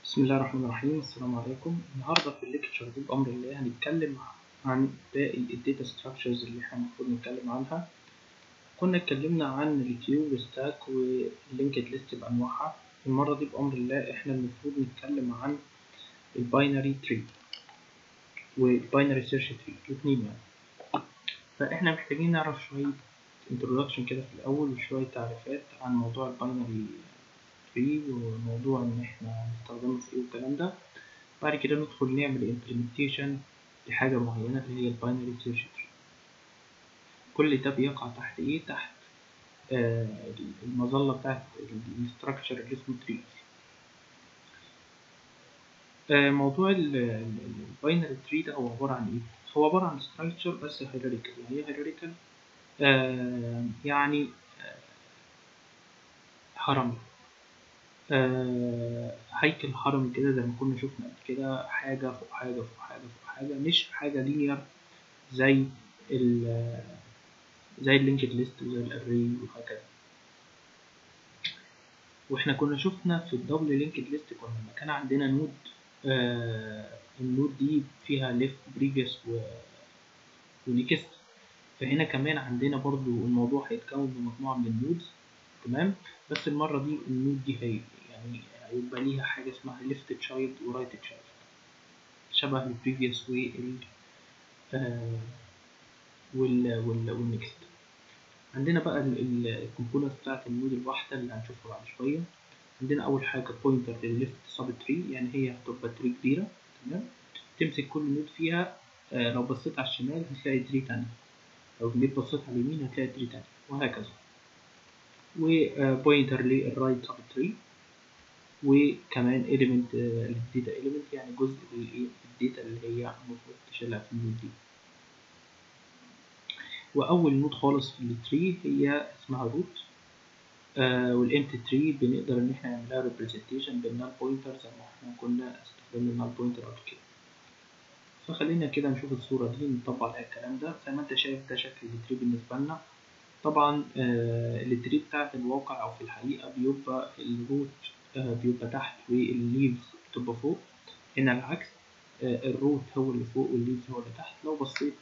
بسم الله الرحمن الرحيم السلام عليكم النهارده في الليكتشر دي بأمر الله هنتكلم عن باقي الداتا ستراكشرز اللي احنا المفروض نتكلم عنها كنا اتكلمنا عن الكيو والستاك واللينكد ليست بأنواعها المرة دي بأمر الله احنا المفروض نتكلم عن الباينري تري والباينري سيرش تري الاتنين يعني فاحنا محتاجين نعرف شوية introduction كده في الأول وشوية تعريفات عن موضوع الباينري تري وموضوع إن إحنا هنستخدمه في إيه والكلام ده بعد كده ندخل نعمل implementation لحاجة معينة اللي هي الباينري سيرش تري كل ده بيقع تحت إيه؟ تحت آه المظلة بتاعت الستراكشر اللي اسمه تري آه موضوع الباينري تري ده هو عبارة عن إيه؟ هو عبارة عن ستراكشر بس هيراريكال يعني إيه هيراريكال؟ آه يعني آه هرمي آه هيكل هرمي كده زي ما كنا شفنا قبل كده حاجة فوق حاجة فوق حاجة فوق حاجة مش حاجة لينير زي ال زي اللينكد ليست وزي الاري وهكذا واحنا كنا شفنا في الدبل لينكد ليست كنا لما كان عندنا نود آه النود دي فيها ليفت بريفيوس و ونيكست فهنا كمان عندنا برضو الموضوع هيتكون من مجموعة من النودز تمام بس المرة دي النود دي هي يعني هيبقى ليها حاجة اسمها ليفت تشايلد ورايت تشايلد شبه البريفيوس وال آه وال وال والنكست عندنا بقى الكومبوننت بتاعت النود الواحدة اللي هنشوفها بعد شوية عندنا أول حاجة بوينتر للليفت سب تري يعني هي هتبقى تري كبيرة تمام تمسك كل نود فيها آه لو بصيت على الشمال هتلاقي تري تانية لو جيت بصيت على اليمين هتلاقي تري تانية وهكذا وبوينتر للرايت سب تري وكمان element للداتا element يعني جزء من الداتا اللي هي المفروض تشيلها في النود دي واول نود خالص في التري هي اسمها روت آه والامتي تري بنقدر ان احنا نعملها ريبريزنتيشن بالنال بوينتر زي ما احنا كنا استخدمنا النال بوينتر قبل كده فخلينا كده نشوف الصورة دي نطبق عليها الكلام ده زي ما انت شايف ده شكل التري بالنسبة لنا طبعا آه التري بتاعت الواقع او في الحقيقة بيبقى الروت آه بيبقى تحت والليفز بتبقى فوق هنا العكس آه الروت هو اللي فوق والليفز هو اللي تحت لو بصيت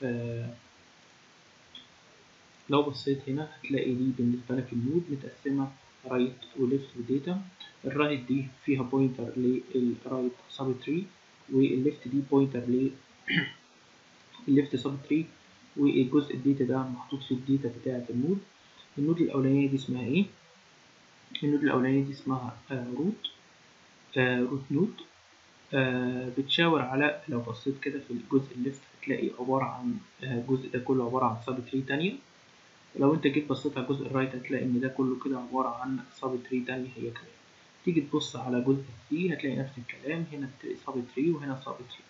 لو بصيت هنا هتلاقي دي بالنسبة لك النود متقسمة رايت وليفت وداتا الرايت دي فيها بوينتر للرايت سب تري والليفت دي بوينتر ل الليفت سب تري والجزء الداتا ده محطوط في الداتا بتاعة النود النود الأولانية دي اسمها ايه؟ النود الأولانية دي اسمها آه روت آه روت نود آه بتشاور على لو بصيت كده في الجزء الليفت هتلاقي عبارة عن الجزء ده كله عبارة عن سب تري تانية ولو انت جيت بصيت على الجزء الرايت هتلاقي ان ده كله كده عبارة عن سب تري تانية هي كمان تيجي تبص على جزء السي هتلاقي نفس الكلام هنا سب تري وهنا سب تري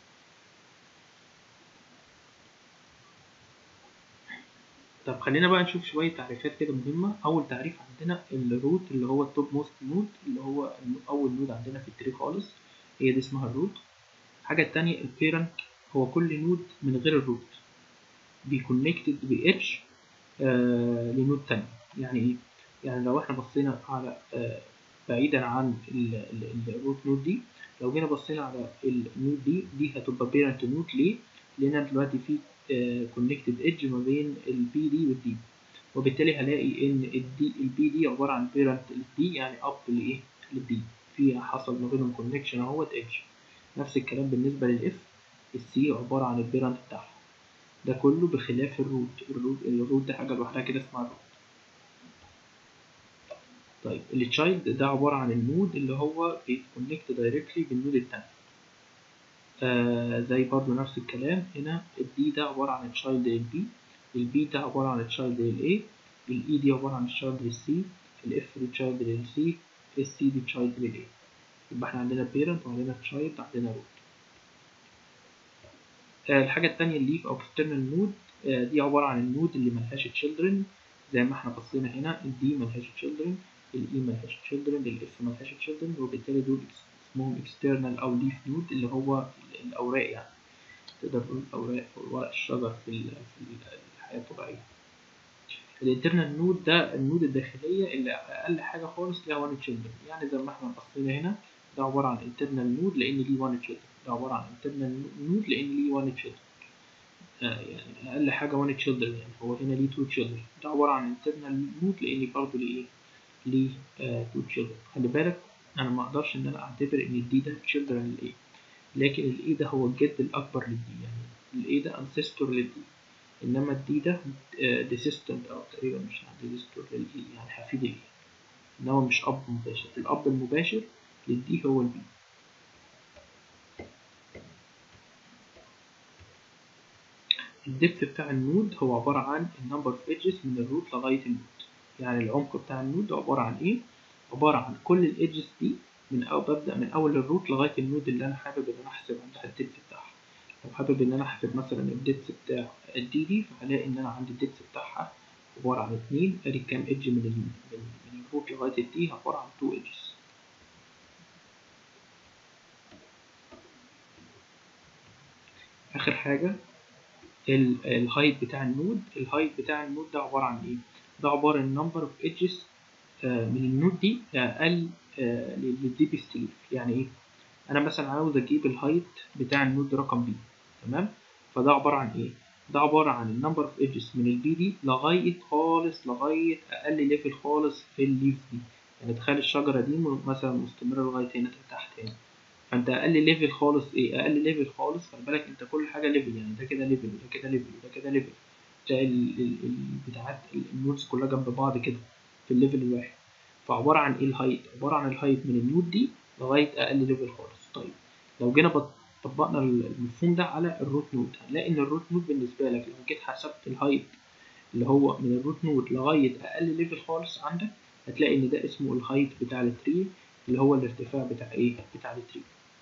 طب خلينا بقى نشوف شوية تعريفات كده مهمة أول تعريف عندنا الروت اللي هو التوب موست نود اللي هو أول نود عندنا في التري خالص هي دي اسمها الروت الحاجة التانية البيرنت هو كل نود من غير الروت بيكونكتد بإتش آه لنود تانية يعني إيه؟ يعني لو إحنا بصينا على آه بعيدا عن الروت نود دي لو جينا بصينا على النود دي دي هتبقى بيرنت نود ليه؟ لأن دلوقتي في كونكتد ايدج ما بين البي دي والدي وبالتالي هلاقي ان الدي البي دي عباره عن بيرنت للدي يعني اب لايه للدي في حصل ما بينهم كونكشن اهوت ايدج نفس الكلام بالنسبه للاف السي عباره عن البيرنت بتاعها ده كله بخلاف الروت الروت الروت ده حاجه لوحدها كده اسمها روت طيب التشايلد ده عباره عن النود اللي هو بيتكونكت دايركتلي بالنود التاني آه زي برضو نفس الكلام هنا الدي ده عبارة عن تشايلد للبي البي ده عبارة عن تشايلد للاي الاي دي عبارة عن تشايلد للسي الاف دي تشايلد للسي السي دي تشايلد للاي يبقى احنا عندنا بيرنت وعندنا تشايلد عندنا روت آه الحاجة التانية الليف او external نود آه دي عبارة عن النود اللي ملهاش تشيلدرن زي ما احنا بصينا هنا الدي ملهاش تشيلدرن الاي ملهاش تشيلدرن الاف ملهاش تشيلدرن وبالتالي دول اسمهم external او leaf نود اللي هو الأوراق يعني تقدر تقول الأوراق أو ورق الشجر في في الحياة الطبيعية الانترنال نود ده النود الداخلية اللي أقل حاجة خالص ليها وان تشيلدرن يعني زي ما احنا بصينا هنا ده عبارة عن internal node لأن ليه one children ده عبارة عن internal node لأن ليه one children آه يعني أقل حاجة one children يعني هو هنا ليه two children ده عبارة عن internal node لأن برضه ليه إيه ليه آه two children خلي بالك أنا ما أقدرش إن أنا أعتبر إن الدي ده children للإيه لكن الإيه ده هو الجد الأكبر للدي يعني الإيه ده ancestor للدي إنما الدي ده descendant أو تقريبا مش descendant للإيه يعني حفيد الإيه إنما مش أب مباشر الأب المباشر للدي هو البي الدبث بتاع النود هو عبارة عن النمبر اوف ايدجز من الروت لغاية النود يعني العمق بتاع النود عبارة عن ايه؟ عبارة عن كل الايدجز دي من أو ببدأ من أول الروت لغاية النود اللي أنا حابب إن أنا أحسب عندها الدبث بتاعها لو حابب إن أنا أحسب مثلا الدبث بتاع الدي دي فهلاقي إن أنا عندي الدبث بتاعها عبارة عن اتنين أدي كام ايدج من ال من, من الروت لغاية الدي عبارة عن تو ايدجز آخر حاجة الهايت بتاع النود الهايت بتاع النود ده عبارة عن ايه ده عبارة عن number of edges آه من النود دي اقل آه للديبست ليف يعني ايه انا مثلا عاوز اجيب الهايت بتاع النود رقم بي تمام فده عبارة عن ايه ده عبارة عن النمبر اوف ايدجز من البي دي لغاية خالص لغاية اقل ليفل خالص في الليف دي يعني تخيل الشجرة دي مثلا مستمرة لغاية هنا تحت هنا فانت اقل ليفل خالص ايه اقل ليفل خالص خلي بالك انت كل حاجه ليفل يعني ده كده ليفل وده كده ليفل وده كده ليفل تلاقي البتاعات النودز كلها جنب بعض كده في الليفل الواحد فعباره عن ايه الهايت عباره عن الهايت من النود دي لغايه اقل ليفل خالص طيب لو جينا طبقنا المفهوم ده على الروت نود هنلاقي ان الروت نود بالنسبه لك لو جيت حسبت الهايت اللي هو من الروت نود لغايه اقل ليفل خالص عندك هتلاقي ان ده اسمه الهايت بتاع التري اللي هو الارتفاع بتاع ايه بتاع التري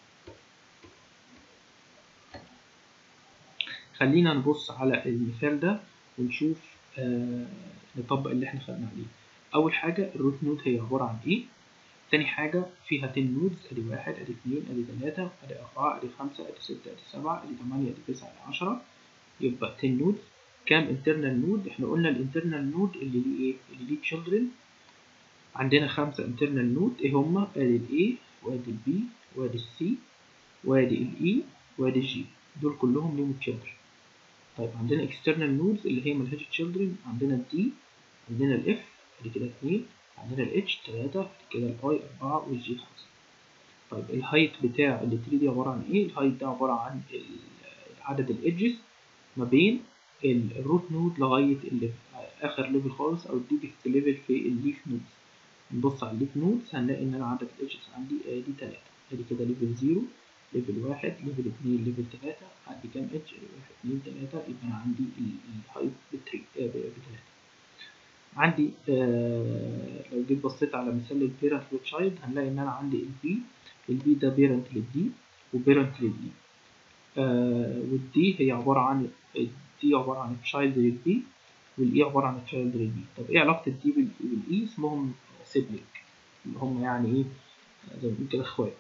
خلينا نبص على المثال ده ونشوف آه نطبق اللي احنا خدنا عليه اول حاجه الروت نود هي عباره عن ايه تاني حاجه فيها 10 نودز ادي واحد ادي اتنين ادي تلاته ادي اربعه ادي خمسه ادي سته ادي سبعه ادي تمانيه ادي تسعه ادي عشره يبقى 10 نودز كام انترنال نود احنا قلنا الانترنال نود اللي ليه ايه اللي ليه تشيلدرن عندنا خمسه انترنال نود ايه هما ادي الاي وادي البي وادي السي وادي الاي وادي الجي دول كلهم ليهم تشيلدرن طيب عندنا external nodes اللي هي ملهاش children عندنا ال D عندنا ال F ادي كده اتنين عندنا ال H تلاتة ادي كده ال I أربعة وال G خمسة طيب الهايت بتاع ال 3 دي عبارة عن ايه؟ الهايت ده عبارة عن عدد الإيدجز ما بين الروت نود لغاية اللي آخر ليفل خالص أو الديبست ليفل في الليف نودز نبص على الليف نودز هنلاقي إن أنا عدد الإيدجز عندي ادي تلاتة ادي كده ليفل زيرو ليفل واحد ليفل اتنين ليفل تلاتة عندي كام اتش واحد اتنين تلاتة يبقى أنا عندي الهايت بتري بتلاتة عندي آه لو جيت بصيت على مثال البيرنت والتشايلد هنلاقي إن أنا عندي البي البي ده بيرنت للدي وبيرنت للدي آه والدي هي عبارة عن الدي عبارة عن تشايلد للبي والإي عبارة عن تشايلد للبي طب إيه علاقة الدي بالإي اسمهم سيبلينج اللي هم يعني إيه زي ما بنقول كده إخوات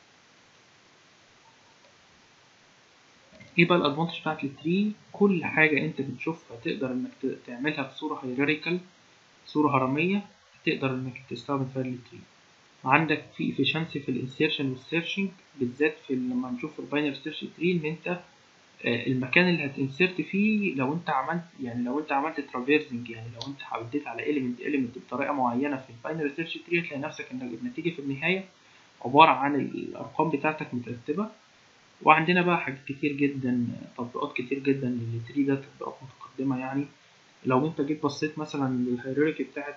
ايه بقى الادفانتج بتاعت التري كل حاجة انت بتشوفها تقدر انك تعملها بصورة هيراريكال صورة هرمية تقدر انك تستخدم فيها التري عندك في efficiency في الانسيرشن والسيرشنج بالذات في لما نشوف الباينري سيرش تري ان انت المكان اللي هتنسرت فيه لو انت عملت يعني لو انت عملت ترافيرزنج يعني لو انت عديت على element element بطريقة معينة في الباينري سيرش تري هتلاقي نفسك ان النتيجة في النهاية عبارة عن الارقام بتاعتك مترتبة وعندنا بقى حاجات كتير جدا تطبيقات كتير جدا للتري ده تطبيقات متقدمة يعني لو انت جيت بصيت مثلا للهيراركي بتاعت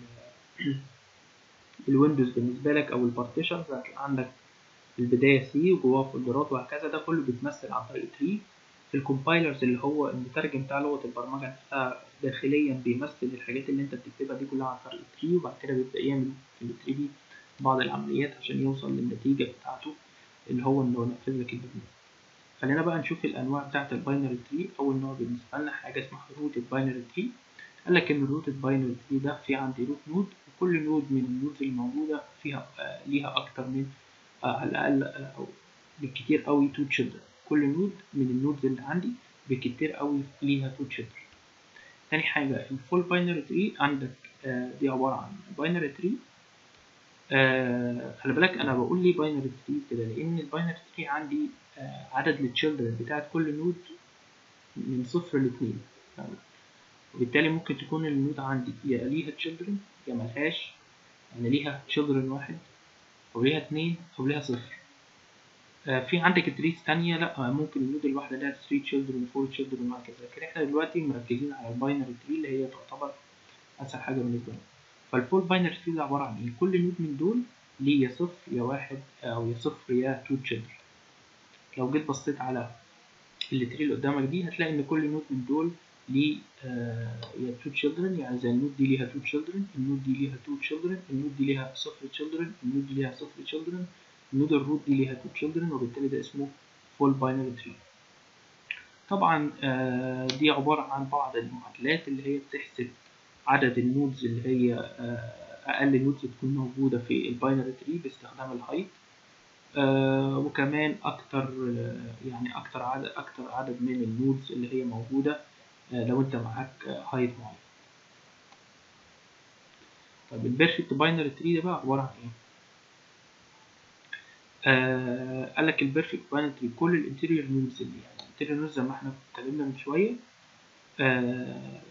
الويندوز بالنسبة لك او البارتيشنز هتلاقي عندك البداية سي وجواها فولدرات وهكذا ده كله بيتمثل عن طريق تري في الكومبايلرز اللي هو المترجم بتاع لغة البرمجة نفسها داخليا بيمثل الحاجات اللي انت بتكتبها دي كلها عن طريق تري وبعد كده بيبدأ يعمل في التري دي بعض العمليات عشان يوصل للنتيجة بتاعته اللي هو انه ينفذ لك البرنامج خلينا بقى نشوف الانواع بتاعه الباينري تري اول نوع بالنسبه لنا حاجه اسمها روتد باينري تري قال لك ان الروتد باينري تري ده في عندي روت نود وكل نود من النودز الموجوده فيها آه ليها اكتر من آه على الاقل آه او بالكتير قوي تو تشيلدرن كل نود من النودز اللي عندي بالكتير قوي ليها تو تشيلدرن تاني حاجه الفول باينري تري عندك دي عباره عن باينري تري آه خلي بالك انا بقول لي باينري تري كده لان الباينري تري عندي آه عدد التشيلدرن بتاعت كل نود من صفر لاتنين وبالتالي ممكن تكون النود عندي يا ليها تشيلدرن يا ملهاش يعني ليها تشيلدرن واحد او ليها اتنين او ليها صفر آه في عندك تريز تانية لا ممكن النود الواحدة لها 3 تشيلدرن 4 تشيلدرن وهكذا لكن احنا دلوقتي مركزين على الباينري تري اللي هي تعتبر اسهل حاجة بالنسبة لنا فالفول باينري تري ده عبارة عن ايه كل نود من دول ليه يا صفر يا واحد او يا صفر يا 2 تشيلدرن لو جيت بصيت على التري اللي قدامك دي هتلاقي ان كل نود من دول ليه آه يا 2 تشيلدرن يعني زي النود دي ليها 2 تشيلدرن النود دي ليها 2 تشيلدرن النود دي ليها صفر تشيلدرن النود دي ليها صفر تشيلدرن النود الروت دي ليها 2 تشيلدرن وبالتالي ده اسمه فول باينري تري طبعا آه دي عبارة عن بعض المعادلات اللي هي بتحسب عدد النودز اللي هي آه أقل نودز تكون موجودة في الباينري تري باستخدام الهايت آه وكمان أكتر يعني أكتر عدد أكتر عدد من النودز اللي هي موجودة لو انت معاك هايت معين طب البيرفكت باينري تري ده بقى عباره عن ايه آه قال لك البيرفكت باينري تري كل الانتيريور نودز اللي يعني الانتيريور نودز زي ما احنا اتكلمنا من شويه آه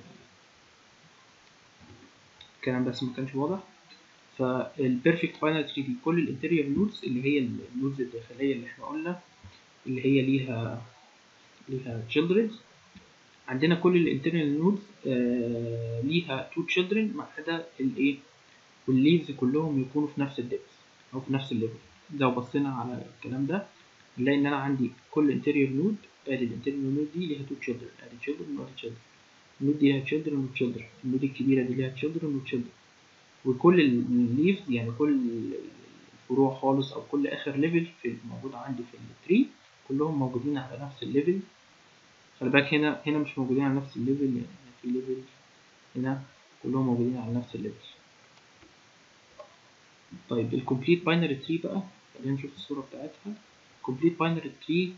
الكلام بس ما كانش واضح فالبيرفكت باينري تري دي كل الانتيريور نودز اللي هي النودز الداخليه اللي احنا قلنا اللي هي ليها ليها children عندنا كل الانترنال نودز آه ليها تو تشيلدرن ما عدا الايه والليفز كلهم يكونوا في نفس الدبس او في نفس الليفل لو بصينا على الكلام ده نلاقي ان انا عندي كل انتيريور نود ادي الانتيريور نود دي ليها تو تشيلدرن ادي تشيلدرن وادي تشيلدرن النود دي ليها تشيلدرن وتشيلدرن النود الكبيره دي ليها تشيلدرن وتشيلدرن وكل الليفز يعني كل الفروع خالص او كل اخر ليفل في الموجود عندي في التري كلهم موجودين على نفس الليفل خلي بالك هنا هنا مش موجودين على نفس الليفل يعني في ليفل هنا كلهم موجودين على نفس الليفل طيب الكومبليت باينري تري بقى خلينا نشوف الصورة بتاعتها الكومبليت باينري تري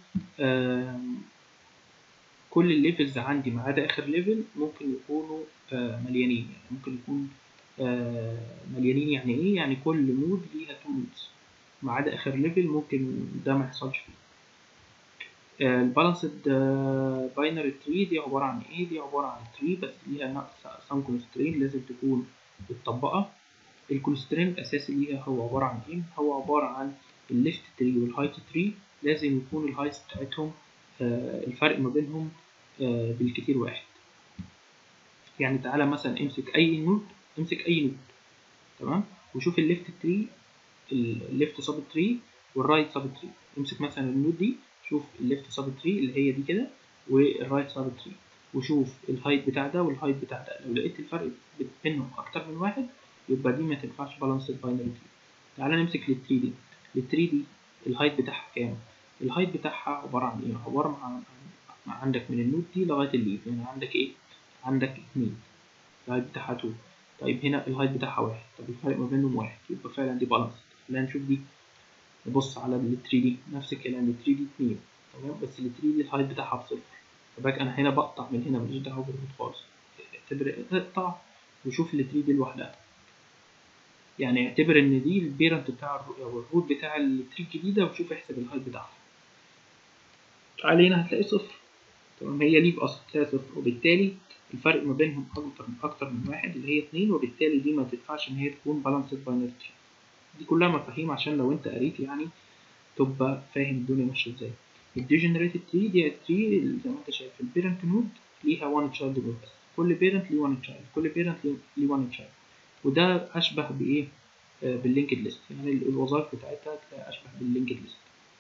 كل الليفلز عندي ما عدا اخر ليفل ممكن يكونوا آه مليانين يعني ممكن يكون آه مليانين يعني ايه يعني كل نود ليها تو نودز ما عدا اخر ليفل ممكن ده ما يحصلش فيه البالانسد باينري تري دي عبارة عن ايه؟ دي عبارة عن تري بس ليها سام كونسترين لازم تكون متطبقة الكونسترين الأساسي ليها هو عبارة عن ايه؟ هو عبارة عن الليفت تري والهايت تري لازم يكون الهايتس بتاعتهم آه الفرق ما بينهم آه بالكتير واحد يعني تعالى مثلا امسك أي نود امسك أي نود تمام وشوف الليفت تري الليفت سب تري والرايت سب تري امسك مثلا النود دي شوف الليفت سب تري اللي هي دي كده والرايت سب تري وشوف الهايت بتاع ده والهايت بتاع ده لو لقيت الفرق بينهم اكتر من واحد يبقى دي ما تنفعش بالانس باينري تري تعالى نمسك للتري دي التري دي الهايت بتاعها كام الهايت بتاعها عبارة عن ايه عبارة عن عندك من النود دي لغاية الليف يعني عندك ايه عندك اتنين الهايت بتاعها تو طيب هنا الهايت بتاعها واحد طب الفرق ما بينهم واحد يبقى فعلا دي بالانس خلينا نشوف دي نبص على ال 3 دي نفس الكلام ال 3 دي 2 تمام بس ال 3 دي الهايت بتاعها بصفر فباك انا هنا بقطع من هنا ماليش دعوه بالروت خالص اعتبر اقطع وشوف ال 3 دي لوحدها يعني اعتبر ان دي البيرنت بتاع او الروت بتاع ال 3 الجديده وشوف احسب الهايت بتاعها علينا هتلاقي صفر تمام هي ليف اصلا هتلاقي صفر وبالتالي الفرق ما بينهم اكتر من اكتر من واحد اللي هي اتنين وبالتالي دي ما تنفعش ان هي تكون بالانسد باينري تري دي كلها مفاهيم عشان لو انت قريت يعني تبقى فاهم الدنيا ماشيه ازاي الديجنريتد تري دي التري زي ما انت شايف البيرنت نود ليها وان تشايلد نود بس كل بيرنت ليه وان تشايلد كل بيرنت ليه وان تشايلد وده اشبه بايه آه باللينكد ليست يعني الوظائف بتاعتها تلاقي اشبه باللينكد ليست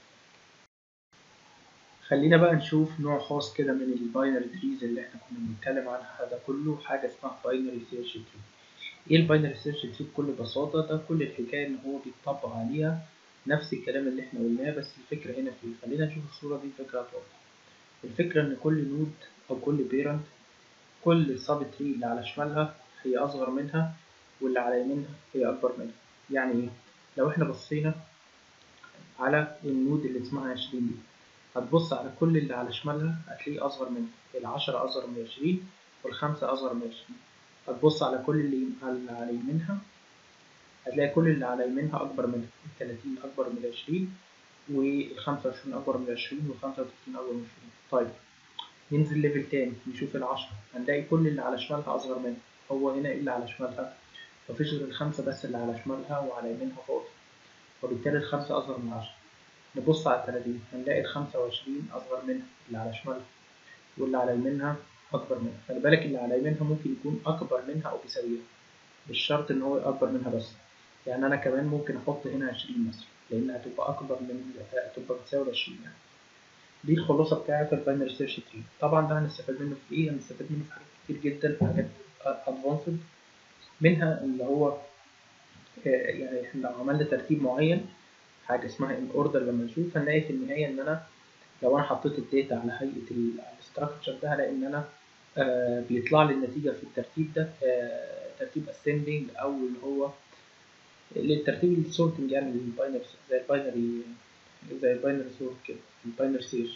خلينا بقى نشوف نوع خاص كده من الباينري تريز اللي احنا كنا بنتكلم عنها ده كله حاجه اسمها باينري سيرش تري ايه الباينري سيرش تري بكل بساطه ده كل الحكايه ان هو بيطبق عليها نفس الكلام اللي احنا قلناه بس الفكره هنا فيه خلينا نشوف الصوره دي الفكره هتوضح الفكره ان كل نود او كل بيرنت كل سب تري اللي على شمالها هي اصغر منها واللي على يمينها هي اكبر منها يعني ايه لو احنا بصينا على النود اللي اسمها 20 دي هتبص على كل اللي على شمالها هتلاقيه اصغر منها العشرة اصغر من 20 والخمسة اصغر من 20 هتبص على كل اللي على يمينها هتلاقي كل اللي على يمينها أكبر من التلاتين أكبر من العشرين والخمسة وعشرين أكبر من العشرين والخمسة وتلاتين أكبر من العشرين طيب ننزل ليفل تاني نشوف العشرة هنلاقي كل اللي على شمالها أصغر منها هو هنا إيه اللي على شمالها مفيش غير الخمسة بس اللي على شمالها وعلى يمينها فاضي وبالتالي الخمسة أصغر من العشرة نبص على التلاتين هنلاقي الخمسة وعشرين أصغر منها اللي على شمالها واللي على يمينها أكبر منها خلي بالك اللي على يمينها ممكن يكون أكبر منها أو بيساويها مش شرط إن هو أكبر منها بس يعني أنا كمان ممكن أحط هنا عشرين مثلا لأن هتبقى أكبر من هتبقى بتساوي العشرين يعني دي الخلاصة بتاعة الباينري سيرش تري طبعا ده هنستفاد منه في إيه؟ هنستفاد منه في حاجات كتير جدا حاجات أدفانسد منها اللي هو يعني احنا لو عملنا ترتيب معين حاجة اسمها ان اوردر لما نشوف هنلاقي في النهاية ان انا لو انا حطيت الداتا على هيئة الاستراكشر ده هلاقي ان انا آه بيطلع لي النتيجة في الترتيب ده آه ترتيب ascending او اللي هو للترتيب السورتنج يعني للباينري زي الباينري زي الباينري سورت كده الباينري سيرش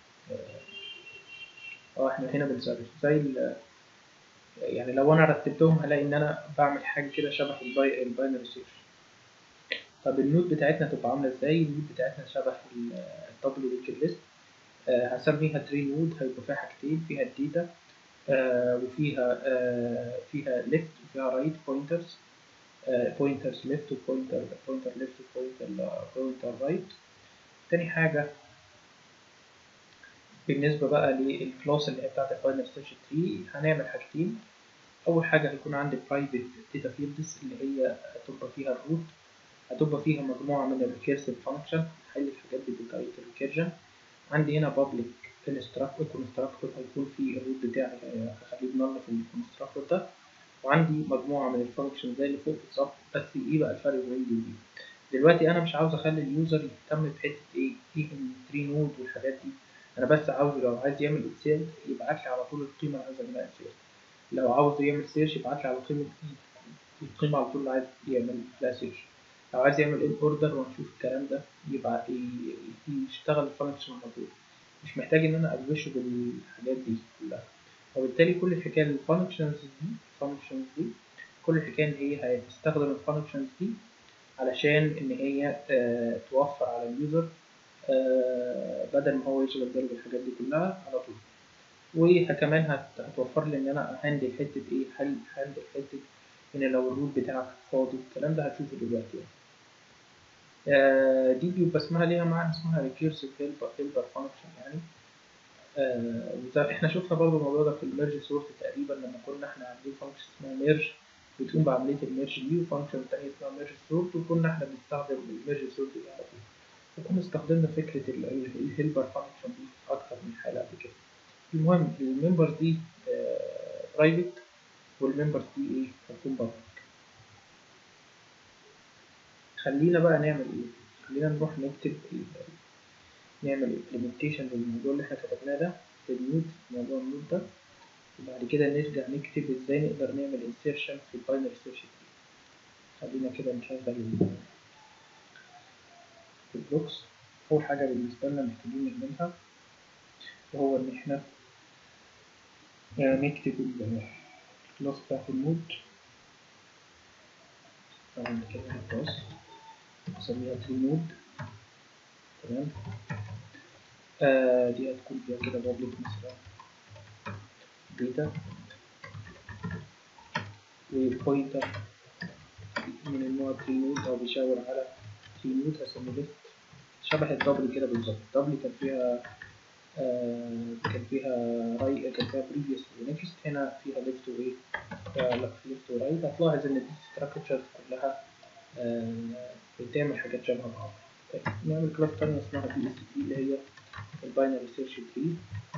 اه احنا هنا بنسرش زي يعني لو انا رتبتهم هلاقي ان انا بعمل حاجه كده شبه الباي الباينري سيرش طب النود بتاعتنا تبقى عامله ازاي النود بتاعتنا شبه الدبل لينكد ليست آه هسميها تري نود هيبقى فيها حاجتين فيها الداتا آه وفيها آه فيها ليفت وفيها رايت بوينترز بوينترز ليفت وبوينتر بوينتر ليفت وبوينتر بوينتر رايت تاني حاجه بالنسبة بقى للكلاس اللي هي بتاعت الباينري سيرش تري هنعمل حاجتين أول حاجة هيكون عندي private data fields اللي هي هتبقى فيها الروت هتبقى فيها مجموعة من الريكيرسيف فانكشن هحل الحاجات دي بطريقة الريكيرجن عندي هنا public constructor هيكون فيه الروت بتاعي هخليه بنل في الكونستراكتور ده وعندي مجموعة من الفانكشن زي اللي فوق بالظبط بس ايه بقى الفرق بين دي ودي دلوقتي أنا مش عاوز أخلي اليوزر يهتم بحتة ايه ايه التري نود والحاجات دي انا بس عاوز لو عايز يعمل انسيرت يبعت لي على طول القيمه اللي عايز اعملها انسيرت لو عاوز يعمل سيرش يبعت لي على قيمه القيمه على طول اللي عايز يعمل لها سيرش لو عايز يعمل ان اوردر وهنشوف الكلام ده يبقى يشتغل الفانكشن على طول مش محتاج ان انا ادوشه بالحاجات دي كلها وبالتالي كل الحكايه الفانكشنز دي الفانكشنز دي كل الحكايه ان هي هتستخدم الفانكشنز دي علشان ان هي اه توفر على اليوزر آه بدل ما هو يشغل باله بالحاجات دي كلها على طول وكمان هتوفر لي ان انا هندل حته ايه هل هندل حته ان لو الروت بتاعك فاضي الكلام ده هتشوفه دلوقتي يعني. آه دي بيبقى اسمها ليها معنى اسمها ريكيرسيف هيلبر هيلبر فانكشن يعني آه احنا شفنا برضه الموضوع ده في الميرج سورت تقريبا لما كنا احنا عاملين فانكشن اسمها ميرج بتقوم بعمليه الميرج دي وفانكشن تانية اسمها ميرج سورت وكنا احنا بنستخدم الميرج سورت دي على طول وكنا استخدمنا فكرة الهيلبر فانكشن دي في أكتر من حالة قبل كده المهم الممبرز دي برايفت والممبرز دي ايه هتكون بابليك خلينا بقى نعمل ايه خلينا نروح نكتب نعمل implementation للموضوع اللي احنا كتبناه ده للنود موضوع النود ده وبعد كده نرجع نكتب ازاي نقدر نعمل insertion في الباينري سيرش خلينا كده نشغل في البلوكس أول حاجة بالنسبة لنا محتاجين نعملها وهو إن إحنا نكتب الكلاس بتاعت النود بعد كده الكلاس نسميها تري نود تمام آه دي هتكون فيها كده بابليك مثلا داتا وبوينتر من النوع تري نود أو بيشاور على تري نود هسميه ليست شبه الدبل كده بالظبط الدبل كان فيها آه كان فيها راي كان فيها بريفيوس ونكست هنا فيها ليفت وايه آه لا ليفت ورايت هتلاحظ ان دي ستراكشرز كلها آه بتعمل حاجات شبه بعض طيب نعمل كلاس تانية اسمها بي اس تي اللي هي الباينري سيرش تري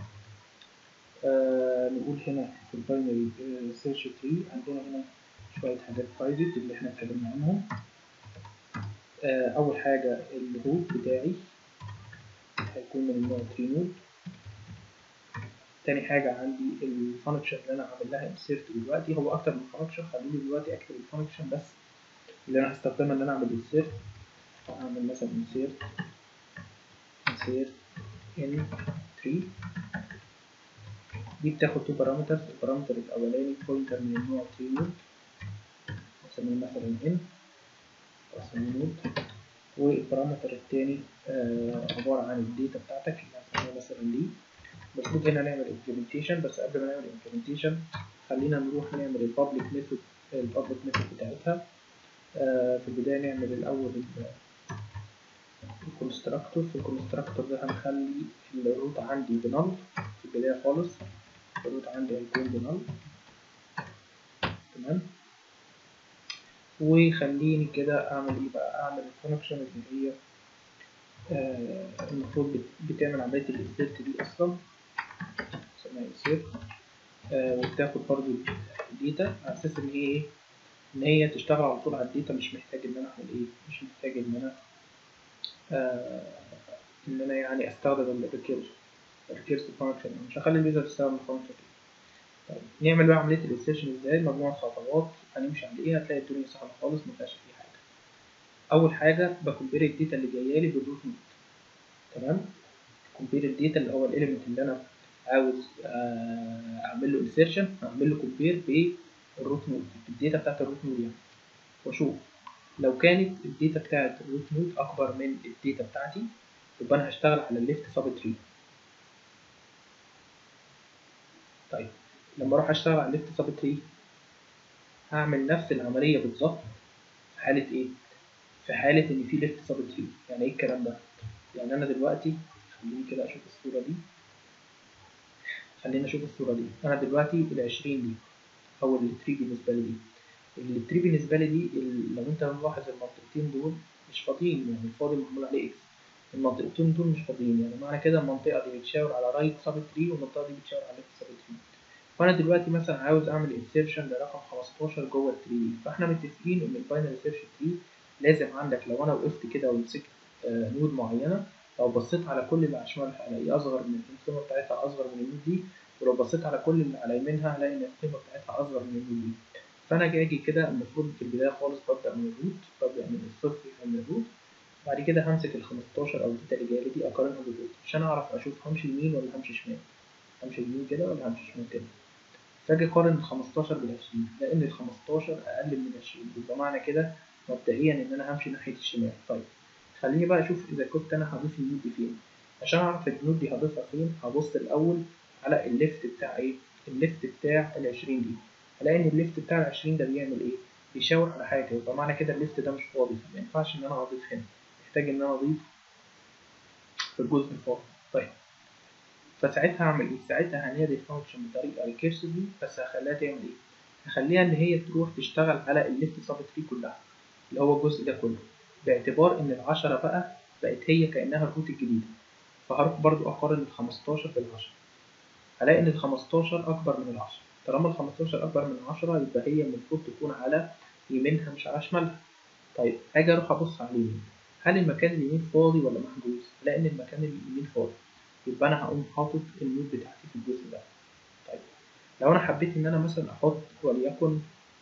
نقول هنا في الباينري سيرش تري عندنا هنا شوية حاجات برايفت اللي احنا اتكلمنا عنهم أول حاجة الروت بتاعي هيكون من النوع تري نود تاني حاجة عندي الفانكشن اللي أنا عامل لها انسيرت دلوقتي هو أكتر من فانكشن خليني دلوقتي أكتب الفانكشن بس اللي أنا هستخدمها إن أنا أعمل انسيرت أعمل مثلا انسيرت انسيرت ان تري دي بتاخد تو بارامترز البارامتر الأولاني بوينتر من النوع تري نود نسميه مثلا ان هسميه نود والبارامتر التاني آه عبارة عن الداتا بتاعتك اللي هسميها مثلا دي المفروض هنا نعمل implementation بس قبل ما نعمل implementation خلينا نروح نعمل البابليك ميثود البابليك ميثود بتاعتها آه في البداية نعمل الأول الكونستراكتور في الكونستراكتور ده هنخلي الروت عندي بنل في البداية خالص الروت عندي هيكون بنل تمام وخليني كده اعمل ايه بقى اعمل الفانكشن اللي هي آه المفروض بتعمل عملية الانسيرت دي اصلا اسمها انسيرت آه وبتاخد برضو الداتا على اساس ان هي ايه ان هي تشتغل على طول على الداتا مش محتاج ان انا اعمل ايه مش محتاج ان انا آه ان انا يعني استخدم الريكيرس الريكيرس فانكشن مش هخلي اليوزر تستخدم الفانكشن دي طيب نعمل بقى عملية الانسيرشن ازاي مجموعة خطوات هنمشي عليها هتلاقي الدنيا سهلة خالص مفيهاش أي حاجة أول حاجة بكمبير الداتا اللي جاية لي بالروت نود تمام كومبير الداتا اللي هو الاليمنت اللي أنا عاوز أعمل له انسيرشن أعمل له كومبير بالروت نود الداتا بتاعت الروت نود يعني وأشوف لو كانت الداتا بتاعت الروت نود أكبر من الداتا بتاعتي يبقى أنا هشتغل على الليفت سب تري طيب لما اروح اشتغل على الليفت سب تري هعمل نفس العمليه بالظبط في حاله ايه في حاله ان في ليفت سب تري يعني ايه الكلام ده يعني انا دلوقتي خليني كده اشوف الصوره دي خلينا اشوف الصوره دي انا دلوقتي ال20 دي او التري بالنسبه لي دي التري بالنسبه لي دي لو انت ملاحظ المنطقتين دول مش فاضيين يعني الفاضي معمول عليه اكس المنطقتين دول مش فاضيين يعني معنى كده المنطقه دي بتشاور على رايت سب تري والمنطقه دي بتشاور على ليفت سب تري فانا دلوقتي مثلا عاوز اعمل انسيرشن لرقم 15 جوه التري فاحنا متفقين ان الباينري سيرش تري لازم عندك لو انا وقفت كده ومسكت آه نود معينه لو بصيت على كل اللي على شمالها هلاقيه اصغر من القيمه بتاعتها اصغر من النود دي ولو بصيت على كل اللي على يمينها هلاقي ان القيمه بتاعتها اصغر من النود دي فانا جاي كده المفروض في البدايه خالص ببدا من الروت ببدا من الصفر من الروت بعد كده همسك ال 15 او الداتا اللي جايه دي اقارنها بالروت عشان اعرف اشوف همشي يمين ولا همشي شمال همشي يمين كده ولا همشي شمال كده فاجي اقارن ال 15 بال 20 لان ال 15 اقل من 20 يبقى معنى كده مبدئيا ان انا همشي ناحيه الشمال طيب خليني بقى اشوف اذا كنت انا هضيف النود دي فين عشان اعرف النود دي هضيفها فين هبص الاول على الليفت بتاع ايه الليفت بتاع ال 20 دي هلاقي ان الليفت بتاع ال 20 ده بيعمل ايه بيشاور على حاجه يبقى معنى كده الليفت ده مش فاضي فما ينفعش ان انا اضيف هنا محتاج ان انا اضيف في الجزء الفاضي طيب فساعتها هعمل ايه؟ ساعتها هنادي الفانكشن بطريقه ريكيرسيفلي بس هخليها تعمل ايه؟ هخليها ان هي تروح تشتغل على الليفت سب تري كلها اللي هو الجزء ده كله باعتبار ان العشرة بقى بقت هي كانها الروت الجديده فهروح برضو اقارن ال 15 بالعشرة هلاقي ان ال 15 اكبر من العشرة طالما ال 15 اكبر من العشرة يبقى هي المفروض تكون على يمينها مش على شمالها طيب اجي اروح ابص على اليمين هل المكان اليمين فاضي ولا محجوز؟ هلاقي ان المكان اليمين فاضي يبقى انا هقوم حاطط النود بتاعتي في الجزء ده طيب لو انا حبيت ان انا مثلا احط وليكن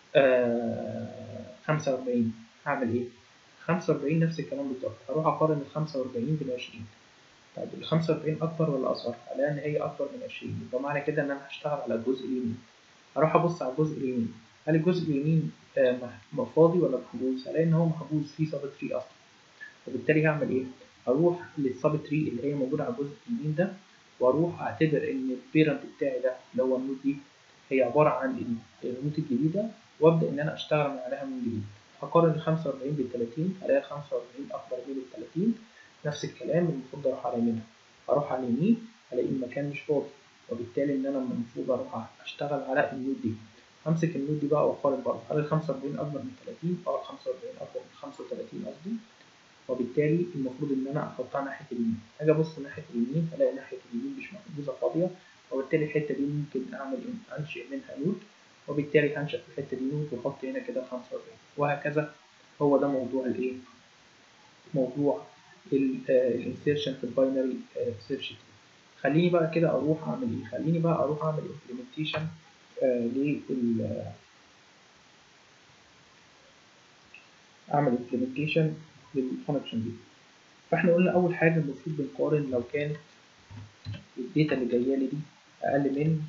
آه 45 هعمل ايه 45 نفس الكلام بالظبط هروح اقارن ال 45 بال 20 طيب ال 45 اكبر ولا اصغر هلاقي ان هي اكبر من 20 يبقى معنى كده ان انا هشتغل على الجزء اليمين هروح ابص على الجزء اليمين هل الجزء اليمين آه فاضي ولا محجوز هلاقي ان هو محجوز فيه سب تري اصلا وبالتالي هعمل ايه هروح للسب تري اللي هي موجوده على الجزء اليمين ده واروح اعتبر ان البيرنت بتاعي ده اللي هو النود دي هي عباره عن النود الجديده وابدا ان انا اشتغل عليها من جديد هقارن ال 45 بال 30 الاقي ال 45 اكبر من ال 30 نفس الكلام المفروض اروح على يمينها اروح على اليمين الاقي المكان مش فاضي وبالتالي ان انا المفروض اروح اشتغل على النود دي همسك النود دي بقى واقارن برضه هل ال 45 اكبر من 30 اه ال 45 اكبر من 35 قصدي وبالتالي المفروض ان انا احطها ناحيه اليمين اجي ابص ناحيه اليمين الاقي ناحيه اليمين مش محجوزه فاضيه وبالتالي الحته دي ممكن اعمل انشئ منها نود وبالتالي هنشئ في الحته دي نود واحط هنا كده 45 وهكذا هو ده موضوع الايه موضوع الانسيرشن في الباينري سيرش خليني بقى كده اروح اعمل ايه خليني بقى اروح اعمل امبلمنتيشن لل اعمل امبلمنتيشن للفانكشن دي فاحنا قلنا اول حاجه المفروض بنقارن لو كانت الداتا اللي جايه لي دي اقل من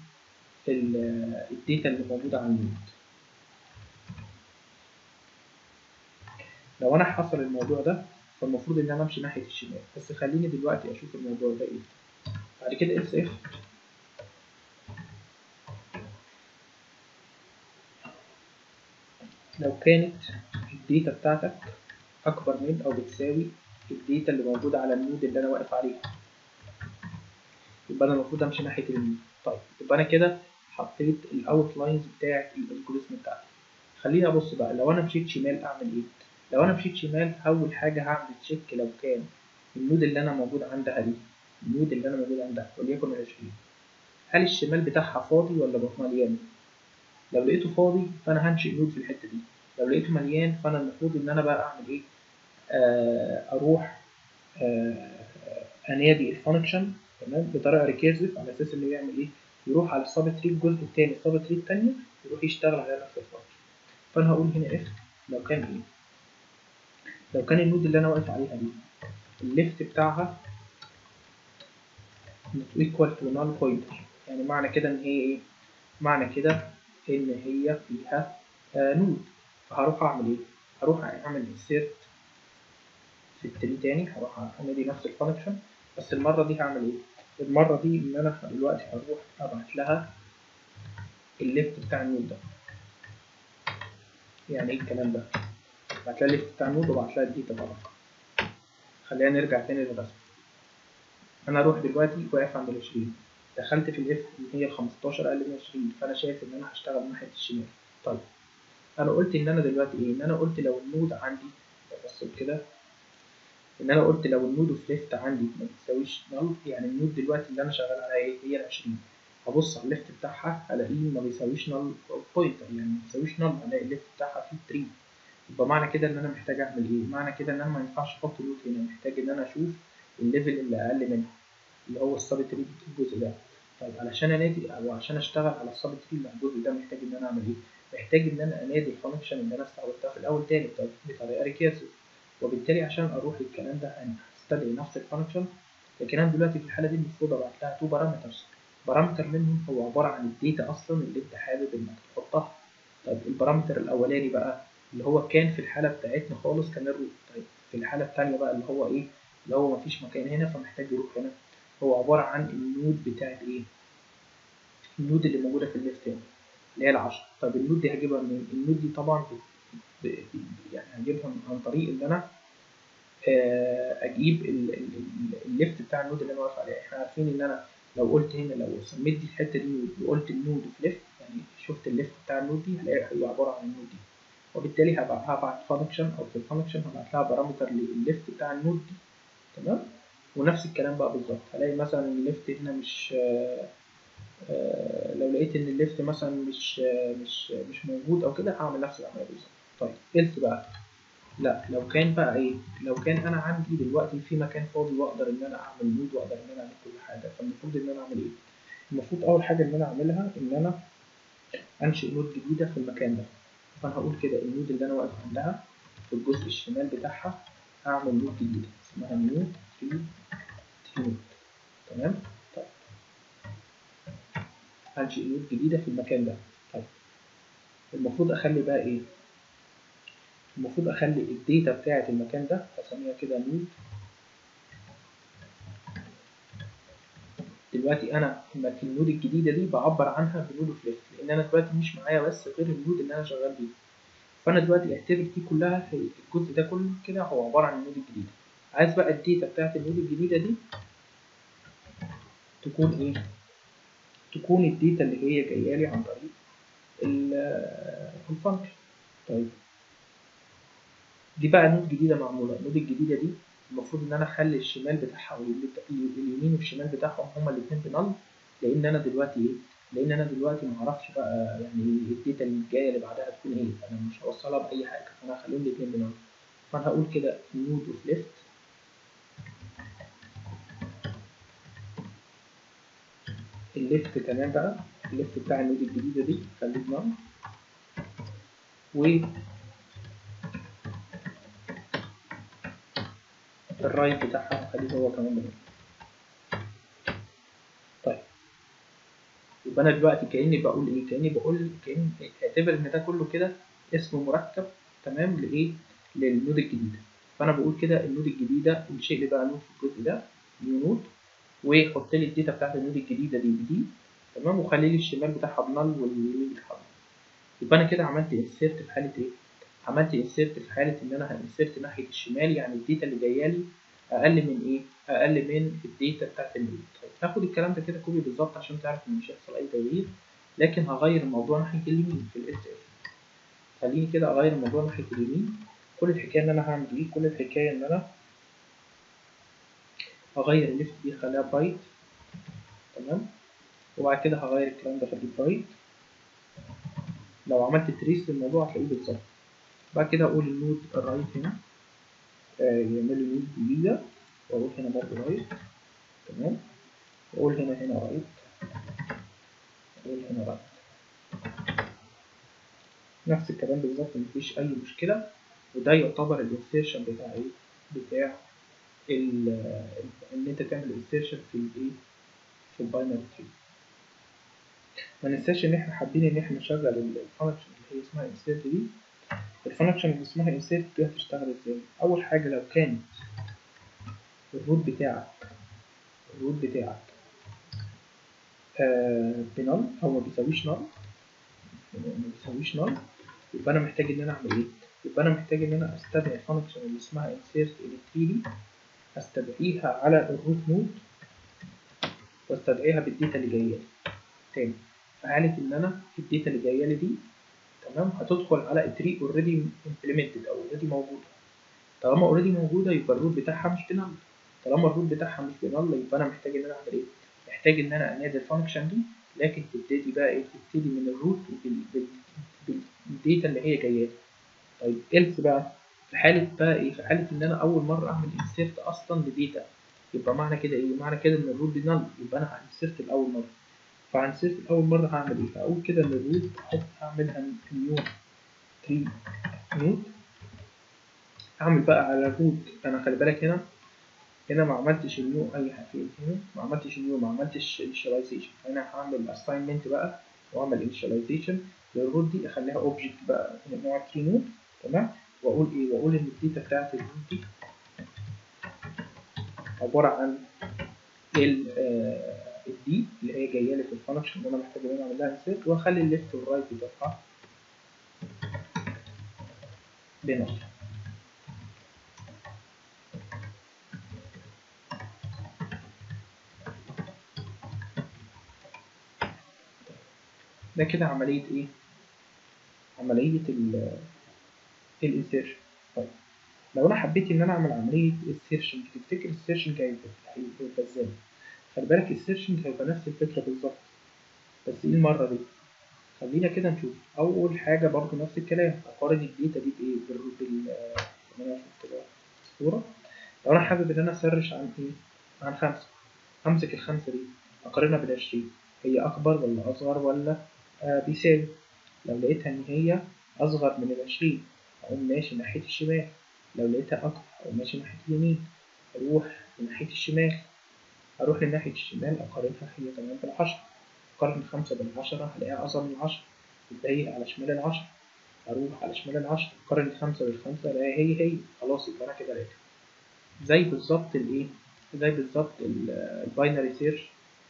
الداتا اللي موجوده على النود لو انا حصل الموضوع ده فالمفروض ان انا امشي ناحيه الشمال بس خليني دلوقتي اشوف الموضوع ده ايه بعد كده اف اف لو كانت الداتا بتاعتك اكبر من او بتساوي الداتا اللي موجوده على النود اللي انا واقف عليها يبقى انا المفروض امشي ناحيه اليمين طيب يبقى انا كده حطيت الاوت لاينز بتاع الالجوريزم بتاعتي خليني ابص بقى لو انا مشيت شمال اعمل ايه لو انا مشيت شمال اول حاجه هعمل تشيك لو كان النود اللي انا موجود عندها دي النود اللي انا موجود عندها وليكن 20 هل الشمال بتاعها فاضي ولا مليان لو لقيته فاضي فانا هنشئ نود في الحته دي لو لقيته مليان فانا المفروض ان انا بقى اعمل ايه آه اروح آه انادي الفانكشن تمام بطريقه ريكيرسيف على اساس انه يعمل ايه يروح على السب تري الجزء الثاني السب تري الثانيه يروح يشتغل على نفس الفانكشن فانا هقول هنا اف لو كان ايه لو كان النود اللي انا واقف عليها دي الليفت بتاعها not equal to null pointer يعني معنى كده ان هي ايه معنى كده ان هي فيها آه نود فهروح اعمل ايه هروح اعمل insert في التري تاني هروح انادي نفس الفانكشن بس المرة دي هعمل ايه المرة دي ان انا دلوقتي هروح ابعت لها الليفت بتاع النود ده يعني ايه الكلام ده ابعت لها الليفت بتاع النود وابعت لها الداتا طبعا خلينا نرجع تاني للرسم انا اروح دلوقتي واقف عند ال 20 دخلت في الاف اللي هي ال 15 اقل من 20 فانا شايف ان انا هشتغل ناحيه الشمال طيب انا قلت ان انا دلوقتي ايه ان انا قلت لو النود عندي بص كده ان انا قلت لو النود اوف ليفت عندي ما بتساويش نل يعني النود دلوقتي اللي انا شغال عليها ايه هي ال 20 هبص على الليفت بتاعها الاقيه ما بيساويش نل بوينتر يعني ما بيساويش نل الاقي الليفت بتاعها فيه 3 يبقى معنى كده ان انا محتاج اعمل ايه معنى كده ان انا ما ينفعش احط نود هنا محتاج ان انا اشوف الليفل اللي اقل منها اللي هو السب تري الجزء ده طيب علشان انادي او عشان اشتغل على السب تري اللي على الجزء ده محتاج ان انا اعمل ايه محتاج ان انا انادي الفانكشن اللي انا استعملتها في الاول تاني بطريقه ريكيرسيف وبالتالي عشان اروح للكلام ده انا هستدعي نفس الفانكشن لكن انا دلوقتي في الحاله دي المفروض ابعت لها تو بارامترز بارامتر منهم هو عباره عن الداتا اصلا اللي انت حابب انك تحطها طيب البارامتر الاولاني بقى اللي هو كان في الحاله بتاعتنا خالص كان الروت طيب في الحاله الثانيه بقى اللي هو ايه اللي هو مفيش مكان هنا فمحتاج يروح هنا هو عباره عن النود بتاعت ايه النود اللي موجوده في الليفت هنا اللي هي العشرة طب النود دي هجيبها منين النود دي طبعا ب... ب... يعني هجيبها عن طريق ان انا اجيب الليفت بتاع النود اللي انا واقف عليه احنا عارفين ان انا لو قلت هنا لو سميت دي الحته دي نود وقلت النود في ليفت يعني شفت الليفت بتاع النود دي هلاقي هي عباره عن النود دي وبالتالي هبعت فانكشن او في الفانكشن هبعت لها بارامتر للليفت بتاع النود دي تمام ونفس الكلام بقى بالظبط هلاقي مثلا الليفت هنا مش آآ آآ لو لقيت ان الليفت مثلا مش مش مش موجود او كده هعمل نفس العمليه بالظبط طيب إلس بقى لا لو كان بقى ايه لو كان انا عندي دلوقتي في مكان فاضي واقدر ان انا اعمل نود واقدر ان انا اعمل كل حاجه فالمفروض ان انا اعمل ايه المفروض اول حاجه ان انا اعملها ان انا انشئ نود جديده في المكان ده فانا هقول كده النود اللي انا واقف عندها في الجزء الشمال بتاعها هعمل نود جديده اسمها نيو تري تري نود تمام طيب هنشئ نود جديده في المكان ده طيب المفروض اخلي بقى ايه المفروض اخلي الداتا بتاعه المكان ده هسميها كده نود دلوقتي انا النود الجديده دي بعبر عنها بنود اوف ليفت لان انا دلوقتي مش معايا بس غير النود اللي انا شغال بيه فانا دلوقتي الاكتيفيتي كلها في الجزء ده كله كده هو عباره عن النود الجديده عايز بقى الداتا بتاعت النود الجديده دي تكون ايه تكون الداتا اللي هي جايه لي عن طريق الفانكشن طيب دي بقى نود جديده معموله النود الجديده دي المفروض ان انا اخلي الشمال بتاعها واليمين والشمال بتاعهم هما الاثنين بنل لان انا دلوقتي ايه لان انا دلوقتي ما اعرفش بقى يعني الداتا اللي جايه اللي بعدها تكون ايه انا مش هوصلها باي حاجه فانا هخليهم الاثنين بنل فانا هقول كده نود اوف ليفت الليفت كمان بقى الليفت بتاع النود الجديده دي خليه بنل و الرايت بتاعها هخليه هو كمان بنل طيب يبقى انا دلوقتي كاني بقول ايه كاني بقول كاني اعتبر ان ده كله كده اسم مركب تمام لايه للنود الجديده فانا بقول كده النود الجديده انشئ لي بقى نود في الجزء ده نيو نود وحط لي الداتا بتاعت النود الجديده دي بدي تمام وخلي لي الشمال بتاعها بنل واليمين بتاعها بنل يبقى انا كده عملت انسيرت في حاله ايه عملت انسيرت في حاله ان انا هانسيرت ناحيه الشمال يعني الداتا اللي جايه لي اقل من ايه اقل من الداتا بتاعت النود طيب هاخد الكلام ده كده كوبي بالظبط عشان تعرف ان مش هيحصل اي تغيير لكن هغير الموضوع ناحيه اليمين في الاس اف خليني كده اغير الموضوع ناحيه اليمين كل الحكايه ان انا هعمل ايه كل الحكايه ان انا هغير الليفت دي خليها برايت تمام وبعد كده هغير الكلام ده خليه برايت لو عملت تريس للموضوع هتلاقيه بالظبط بعد كده اقول النود الرايت هنا آه يعمل لي نود جديده واقول هنا برضه رايت تمام واقول هنا هنا رايت واقول هنا رايت نفس الكلام بالظبط مفيش اي مشكله وده يعتبر الانسيرشن بتاع ايه بتاع ال ان انت تعمل انسيرشن في الايه في الباينري تري ما ننساش ان احنا حابين ان احنا نشغل الفانكشن اللي هي اسمها insert دي الفانكشن اللي اسمها insert دي هتشتغل ازاي اول حاجه لو كانت الروت بتاعك الروت بتاعك آه بنل او ما بيساويش نل ما بيساويش نل يبقى انا محتاج ان انا اعمل ايه يبقى انا محتاج ان انا استدعي الفانكشن اللي اسمها insert electricity دي استدعيها على الروت نود واستدعيها بالداتا اللي جايه لي تاني في حاله ان انا الداتا اللي جايه لي دي تمام هتدخل على التري اوريدي امبلمنتد او اوريدي موجوده طالما اوريدي موجوده يبقى الروت بتاعها مش بنل طالما الروت بتاعها مش بنل يبقى انا محتاج ان انا اعمل ايه محتاج ان انا انادي الفانكشن دي لكن تبتدي بقى ايه تبتدي من الروت بالداتا اللي هي جايه لي طيب إلس بقى في حالة بقى إيه في حالة إن أنا أول مرة أعمل إنسيرت أصلا لداتا يبقى معنى كده إيه؟ معنى كده إن الروت دي نل يبقى أنا هنسيرت لأول مرة فهنسيرت لأول مرة هعمل إيه؟ هقول كده إن الروت أحط هعملها نيو تري نود أعمل بقى على الروت أنا خلي بالك هنا هنا ما عملتش النيو أي حاجة هنا ما عملتش النيو ما عملتش initialization هنا هعمل assignment بقى وأعمل initialization للروت دي أخليها object بقى نوع تري نود تمام واقول ايه واقول ان الداتا بتاعت النود دي عباره عن ال الدي اللي هي جايه لي في الفانكشن اللي انا محتاج ان انا اعمل لها انسيرت واخلي الليفت والرايت بتاعها بنفس ده كده عمليه ايه عمليه ال الانسيرشن طيب لو انا حبيت ان انا اعمل عمليه السيرشنج تفتكر السيرشنج هيبقى ازاي خلي بالك السيرشنج هيبقى نفس الفكره بالظبط بس ايه المره دي خلينا كده نشوف اول حاجه برضو نفس الكلام اقارن الداتا دي بايه بال بال الصوره لو انا حابب ان انا اسرش عن ايه عن خمسة همسك الخمسة دي اقارنها بالعشرين هي اكبر ولا اصغر ولا آه بيساوي لو لقيتها ان هي اصغر من العشرين أقوم ماشي ناحية الشمال لو لقيتها أكبر أقوم ماشي ناحية اليمين أروح لناحية الشمال أروح لناحية الشمال أقارنها هي كمان بالعشرة أقارن خمسة بالعشرة هلاقيها أصغر من العشرة يبقى هي على شمال العشرة أروح على شمال العشرة أقارن الخمسة بالخمسة ألاقيها هي هي خلاص يبقى أنا كده لقيتها زي بالظبط الإيه زي بالظبط الباينري سيرش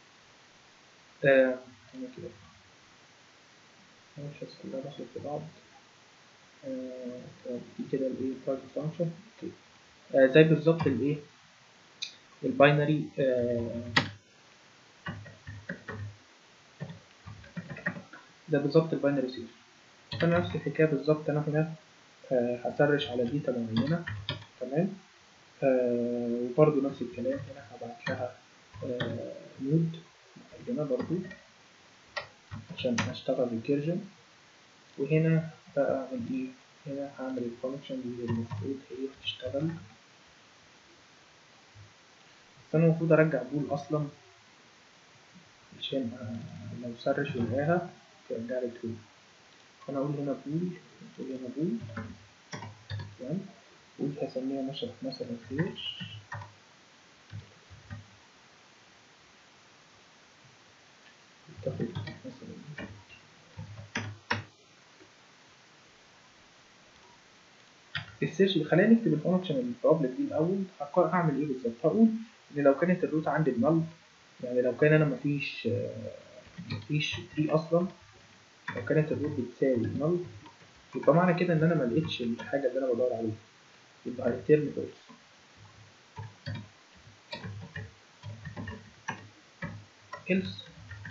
آه أنا كده مش هسيبها داخل في بعض دي كده الايه تارجت فانكشن زي بالظبط الايه الباينري ده بالظبط الباينري سيرش فانا نفس الحكايه بالظبط انا هنا هسرش على داتا معينه تمام وبرده نفس الكلام هنا هبعت لها نود معينه برضو عشان اشتغل الكيرجن وهنا بقى اعمل ايه هنا هعمل الفانكشن اللي المفروض هي تشتغل بس انا المفروض ارجع بول اصلا عشان لو سرش ولقاها ترجع لي ترو فانا اقول هنا بول اقول هنا بول تمام بول هسميها مثلا مثلا سيرش تاخد مثلا السيرش خلينا نكتب الفانكشن البروبلم دي الاول هقا- هعمل ايه بالظبط هقول ان لو كانت الروت عندي بنل يعني لو كان انا مفيش آه، مفيش تري اصلا لو كانت الروت بتساوي نل يبقى معنى كده ان انا ما لقيتش الحاجه اللي انا بدور عليها يبقى هريتيرن فولس else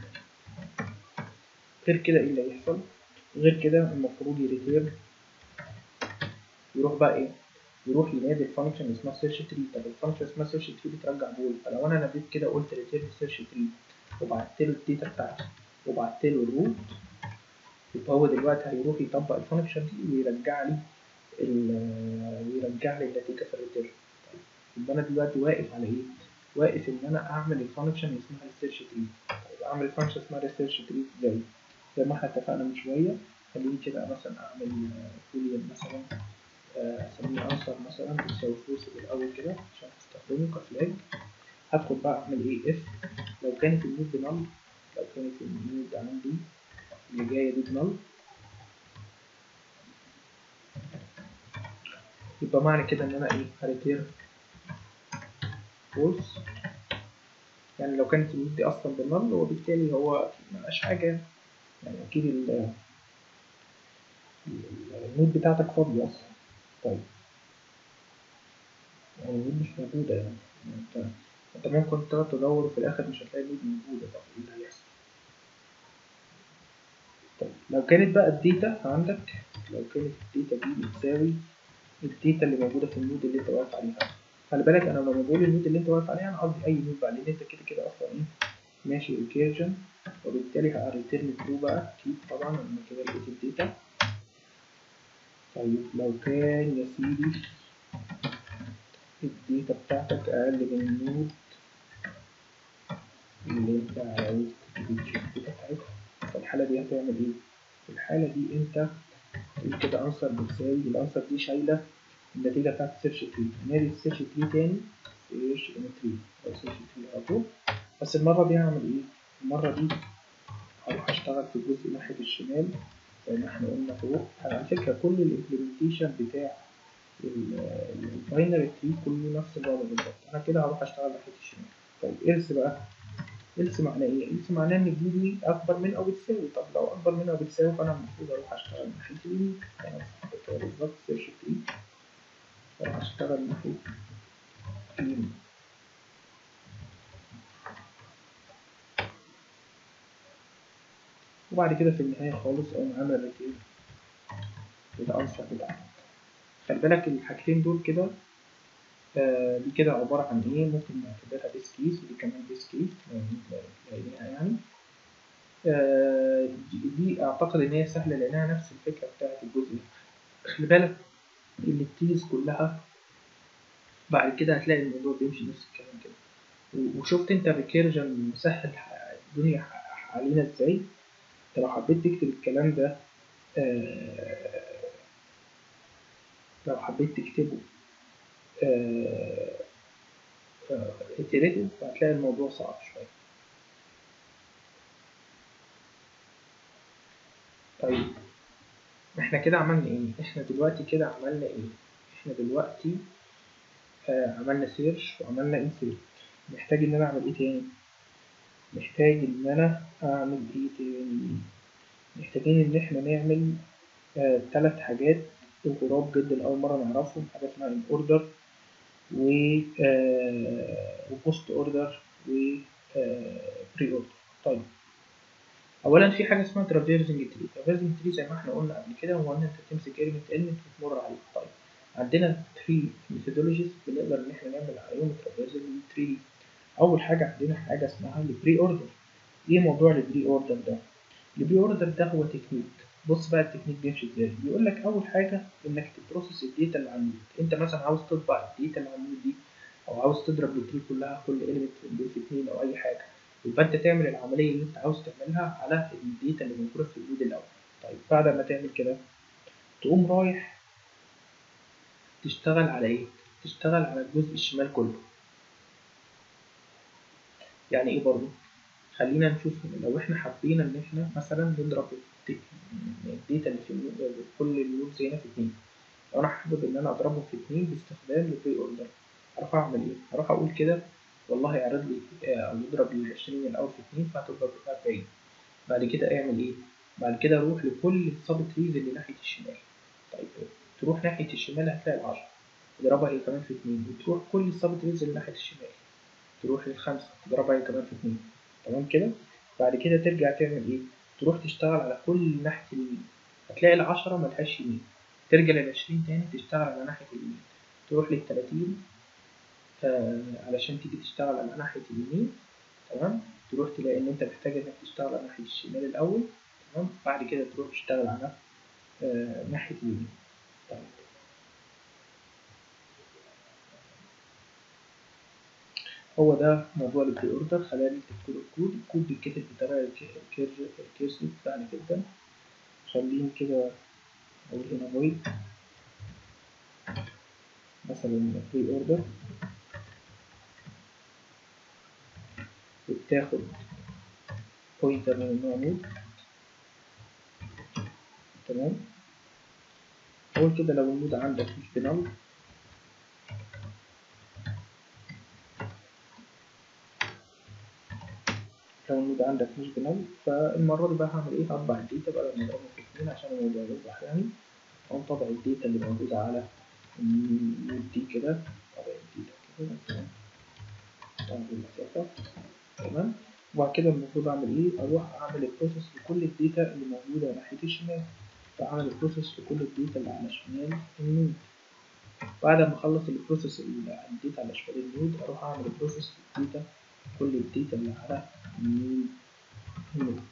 غير كده ايه اللي هيحصل غير كده المفروض يريتيرن يروح بقى ايه يروح ينادي الفانكشن اللي اسمها سيرش تري طب الفانكشن اسمها سيرش تري بترجع بول فلو انا ناديت كده قلت ريتيرن سيرش تري وبعت له الداتا بتاعتي وبعت له الروت يبقى هو دلوقتي هيروح يطبق الفانكشن دي ويرجع لي ال- ويرجع لي النتيجه في الريتيرن طيب يبقى انا دلوقتي واقف على ايه؟ واقف ان انا اعمل الفانكشن اللي اسمها السيرش تري طيب اعمل الفانكشن اسمها السيرش تري ازاي؟ زي ما احنا اتفقنا من شويه خليني كده مثلا اعمل بوليان مثلا آه، اسميه انسر مثلا بتساوي فلوس الاول كده عشان استخدمه كفلاج هدخل بقى اعمل ايه اف لو كانت النود بنل لو كانت النود عندي اللي جايه دي بنل يبقى معنى كده ان انا ايه هريتير فولس يعني لو كانت النود دي اصلا بالنل وبالتالي هو أكيد ملقاش حاجه يعني اكيد ال- ال- النود بتاعتك فاضيه اصلا طيب يعني النود مش موجوده يعني انت انت ممكن تقعد تدور وفي الاخر مش هتلاقي النود موجوده طب ايه اللي هيحصل طيب لو كانت بقى الداتا عندك لو كانت الداتا دي بتساوي الداتا اللي موجوده في النود اللي انت واقف عليها خلي بالك انا لما بقول النود اللي انت واقف عليها انا قصدي اي نود بقى لان انت كده كده اصلا ايه ماشي ريكيرجن وبالتالي هريتيرن ترو بقى اكيد طبعا انا كده لقيت الداتا طيب لو كان يا سيدي الداتا بتاعتك اقل من النود اللي انت عاوز تجيب الداتا بتاعتها في الحالة دي هتعمل ايه؟ في الحالة دي انت تقول كده انسر بتساوي الانسر دي شايلة النتيجة بتاعت السيرش تري نادي السيرش تري تاني سيرش تري او سيرش تري على طول بس المرة دي هعمل ايه؟ المرة دي هروح اشتغل في الجزء ناحية الشمال زي ما احنا قلنا فوق على فكرة كل الامبلمنتيشن بتاع الباينري تري كله نفس الوضع بالظبط انا كده هروح اشتغل ناحية الشمال طيب إلس بقى إلس معناه إيه؟ إلس معناه إن دي دي أكبر من أو بتساوي، طب لو أكبر من أو بتساوي فأنا المفروض أروح أشتغل ناحية اليمين، يعني كده بالظبط سيرش تري أروح أشتغل ناحية اليمين. وبعد كده في النهاية خالص أقوم عامل ريتير الأنسر بتاعتك. خلي بالك الحاجتين دول كده آه دي كده عبارة عن إيه؟ ممكن نعتبرها بيس كيس ودي كمان بيس كيس لقيناها يعني. آه دي, دي أعتقد إن هي سهلة لأنها نفس الفكرة بتاعت الجزء ده. خلي بالك اللي التيز كلها بعد كده هتلاقي الموضوع بيمشي نفس الكلام كده. وشفت أنت الريكيرجن مسهل الدنيا علينا إزاي؟ أنت لو حبيت تكتب الكلام ده آه لو حبيت تكتبه iterative هتلاقي الموضوع صعب شوية طيب احنا كده عملنا ايه؟ احنا دلوقتي كده عملنا ايه؟ احنا دلوقتي آه عملنا سيرش وعملنا انسيرت محتاج ان انا اعمل ايه تاني؟ محتاج ان انا اعمل ايه تاني؟ محتاجين ان احنا نعمل آه ثلاث حاجات غراب جدا اول مرة نعرفهم حاجة اسمها ان اوردر و وبوست اوردر و بري اوردر طيب اولا في حاجه اسمها ترافيرزنج تري ترافيرزنج تري زي ما احنا قلنا قبل كده هو ان انت تمسك element element وتمر عليه طيب عندنا تري ميثودولوجيز بنقدر ان احنا نعمل عليهم ترافيرزنج تري اول حاجه عندنا حاجه اسمها البري اوردر ايه موضوع البري اوردر ده البري اوردر ده هو تكنيك بص بقى التكنيك بيمشي ازاي بيقول لك اول حاجه انك تبروسس الداتا اللي على النود انت مثلا عاوز تطبع الداتا اللي على النود دي او عاوز تضرب التري كلها كل element في اتنين او اي حاجه يبقى انت تعمل العمليه اللي انت عاوز تعملها على الداتا اللي موجوده في النود الاول طيب بعد ما تعمل كده تقوم رايح تشتغل على ايه تشتغل على الجزء الشمال كله يعني ايه برضه خلينا نشوف لو احنا حبينا ان احنا مثلا نضرب الداتا اللي في كل النودز هنا في اتنين لو انا حابب ان انا اضربهم في اتنين باستخدام البري اوردر اروح اعمل ايه اروح اقول كده والله اعرض لي او يضرب لي 20 الاول في اتنين فهتبقى 40 بعد كده اعمل ايه بعد كده روح لكل السب تريز اللي ناحيه الشمال طيب تروح ناحيه الشمال هتلاقي العشرة تضربها هي كمان في اتنين وتروح كل السب تريز اللي ناحيه الشمال تروح للخمسة تضربها هي كمان في اتنين تمام كده بعد كده ترجع تعمل ايه تروح تشتغل على كل ناحية اليمين هتلاقي العشرة ملهاش يمين ترجع للعشرين تاني تشتغل على ناحية اليمين تروح للتلاتين آه علشان تيجي تشتغل على ناحية اليمين تمام تروح تلاقي ان انت محتاج انك تشتغل على ناحية الشمال الاول تمام بعد كده تروح تشتغل على آه ناحية اليمين طيب هو ده موضوع البري اوردر خلينا نكتب كود الكود الكود بيتكتب بطريقة الكيرسيف سهلة جدا خليني كده اقول هنا void مثلا بري اوردر وبتاخد بوينتر من النوع نود تمام اول كده لو النود عندك مش بنل لو النود عندك مش بنل فالمرة دي بقى هعمل ايه هطبع الداتا بقى لما اضربه في اتنين عشان الموضوع يوضح يعني اقوم طبع الداتا اللي موجودة على النود دي كده طبع الداتا كده مثلا طبع المسافة تمام وبعد كده المفروض اعمل ايه اروح اعمل البروسيس لكل الداتا اللي موجودة ناحية الشمال فاعمل البروسيس لكل الداتا اللي على شمال النود بعد ما اخلص البروسيس اللي على الداتا على شمال النود اروح اعمل البروسيس للداتا كل الداتا اللي على النود النود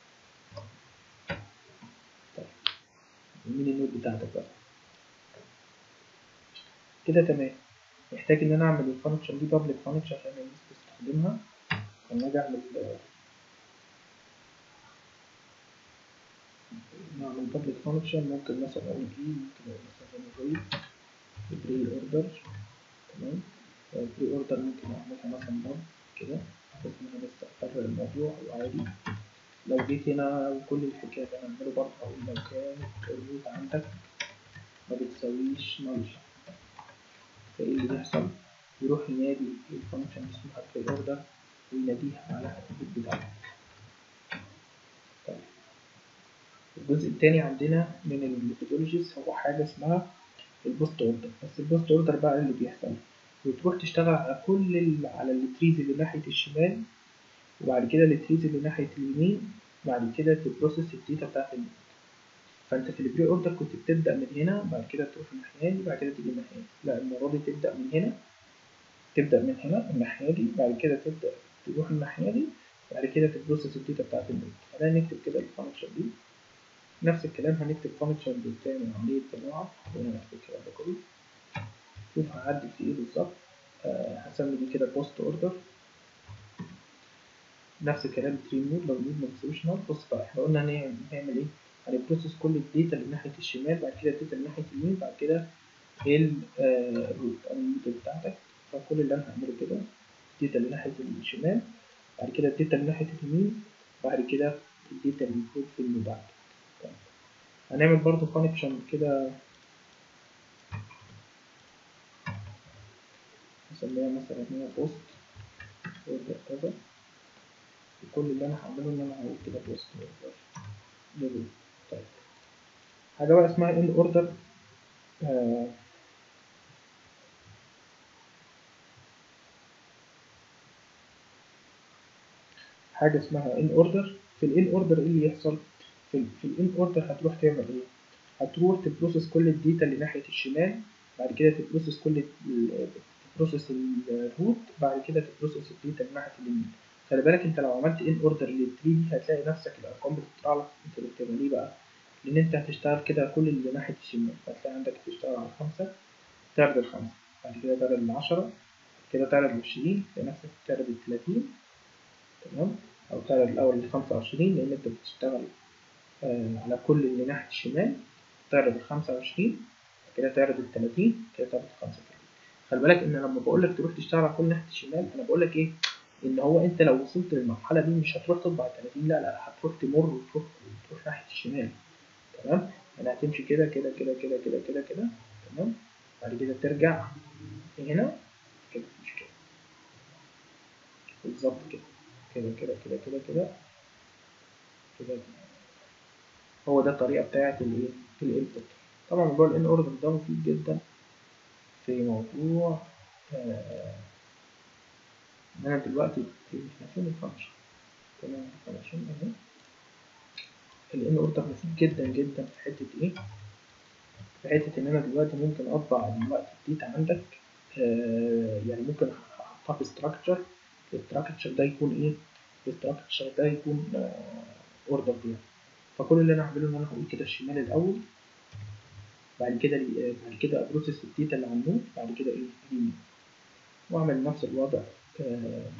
طيب مين النود بتاعتك بقى كده تمام محتاج ان انا اعمل الفانكشن دي بابليك فانكشن عشان الناس تستخدمها لما اجي اعمل نعمل بابليك فانكشن ممكن مثلا اقول ايه ممكن اقول مثلا void بري اوردر تمام البري اوردر ممكن اعملها مثلا باب كده بحيث ان انا بس اكرر الموضوع وعادي لو جيت هنا وكل الحكايه اللي انا اعمله برضه هقول لو كانت الروت عندك ما بتساويش نل فايه اللي بيحصل يروح ينادي الفانكشن اسمها بري اوردر ويناديها على الروت بتاعته طيب الجزء التاني عندنا من الميثودولوجيز هو حاجه اسمها البوست اوردر بس البوست اوردر بقى اللي بيحصل وتروح تشتغل على كل ال... على التريز اللي ناحية الشمال وبعد كده التريز اللي ناحية اليمين بعد كده تبروسس الداتا بتاعت النود فانت في البري اوردر كنت بتبدأ من هنا بعد كده تروح الناحية دي بعد كده تيجي الناحية دي لا المرة دي تبدأ من هنا تبدأ من هنا الناحية دي بعد كده تبدأ تروح الناحية دي بعد كده تبروسس الداتا بتاعت النود خلينا نكتب كده الفانكشن دي نفس الكلام هنكتب فانكشن بتعمل عملية طباعة خلينا نكتب الكلام ده كله شوف هعدل في ايه بالظبط آه هسمي دي كده بوست اوردر نفس الكلام تري مود لو المود ما بتساويش نل بص بقى احنا قلنا هنعمل ايه هنبروسس كل الداتا اللي ناحيه الشمال بعد كده الداتا اللي ناحيه اليمين بعد كده الروت او النود بتاعتك فكل اللي انا هعمله كده الداتا اللي ناحيه الشمال بعد كده الداتا اللي ناحيه اليمين بعد كده الداتا اللي المفروض في النود عندك هنعمل برضو فانكشن كده نسميها مثلا هنا بوست اوردر كذا وكل اللي انا هعمله ان انا هقول كده بوست اوردر ليفل طيب حاجه بقى اسمها ان اوردر آه حاجه اسمها ان اوردر في الان اوردر ايه اللي يحصل في, في الان اوردر هتروح تعمل ايه هتروح تبروسس كل الداتا اللي ناحيه الشمال بعد كده تبروسس كل تبروسس الروت بعد كده تبروسس الداتا اللي ناحيه اليمين خلي بالك انت لو عملت ان اوردر للتري دي هتلاقي نفسك الارقام بتطلع لك انت بتبقى ليه بقى لان انت هتشتغل كده كل اللي ناحيه الشمال هتلاقي عندك تشتغل على خمسة تعرض الخمسة بعد كده تعرض العشرة كده تعرض العشرين تلاقي نفسك تعرض التلاتين تمام او تعرض الاول الخمسة وعشرين لان انت بتشتغل آه على كل اللي ناحيه الشمال تعرض الخمسة وعشرين كده تعرض التلاتين كده تعرض الخمسة وتلاتين خلي بالك ان لما بقول لك تروح تشتغل على كل ناحيه الشمال انا بقول لك ايه ان هو انت لو وصلت للمرحله دي مش هتروح تطبع 30 لا لا هتروح تمر وتروح تروح ناحيه الشمال تمام يعني هتمشي كده كده كده كده كده كده كده تمام بعد كده ترجع هنا كده مش كده بالظبط كده كده كده كده كده كده كده هو ده الطريقة بتاعة الايه الانبوت طبعا موضوع الان اوردر ده مفيد جدا في موضوع آه ان انا دلوقتي احنا فين الفانكشن تمام الفانكشن اهي الان اوردر مفيد جدا جدا في حتة ايه في حتة ان انا دلوقتي ممكن اطبع دلوقتي الديتا عندك آه يعني ممكن احطها في ستراكشر الستراكشر ده يكون ايه الستراكشر ده يكون اوردر يعني فكل اللي انا هعمله ان انا هقول كده الشمال الاول بعد كده بعد كده ابروسس الداتا اللي على النود بعد كده ايه اليمين واعمل نفس الوضع آه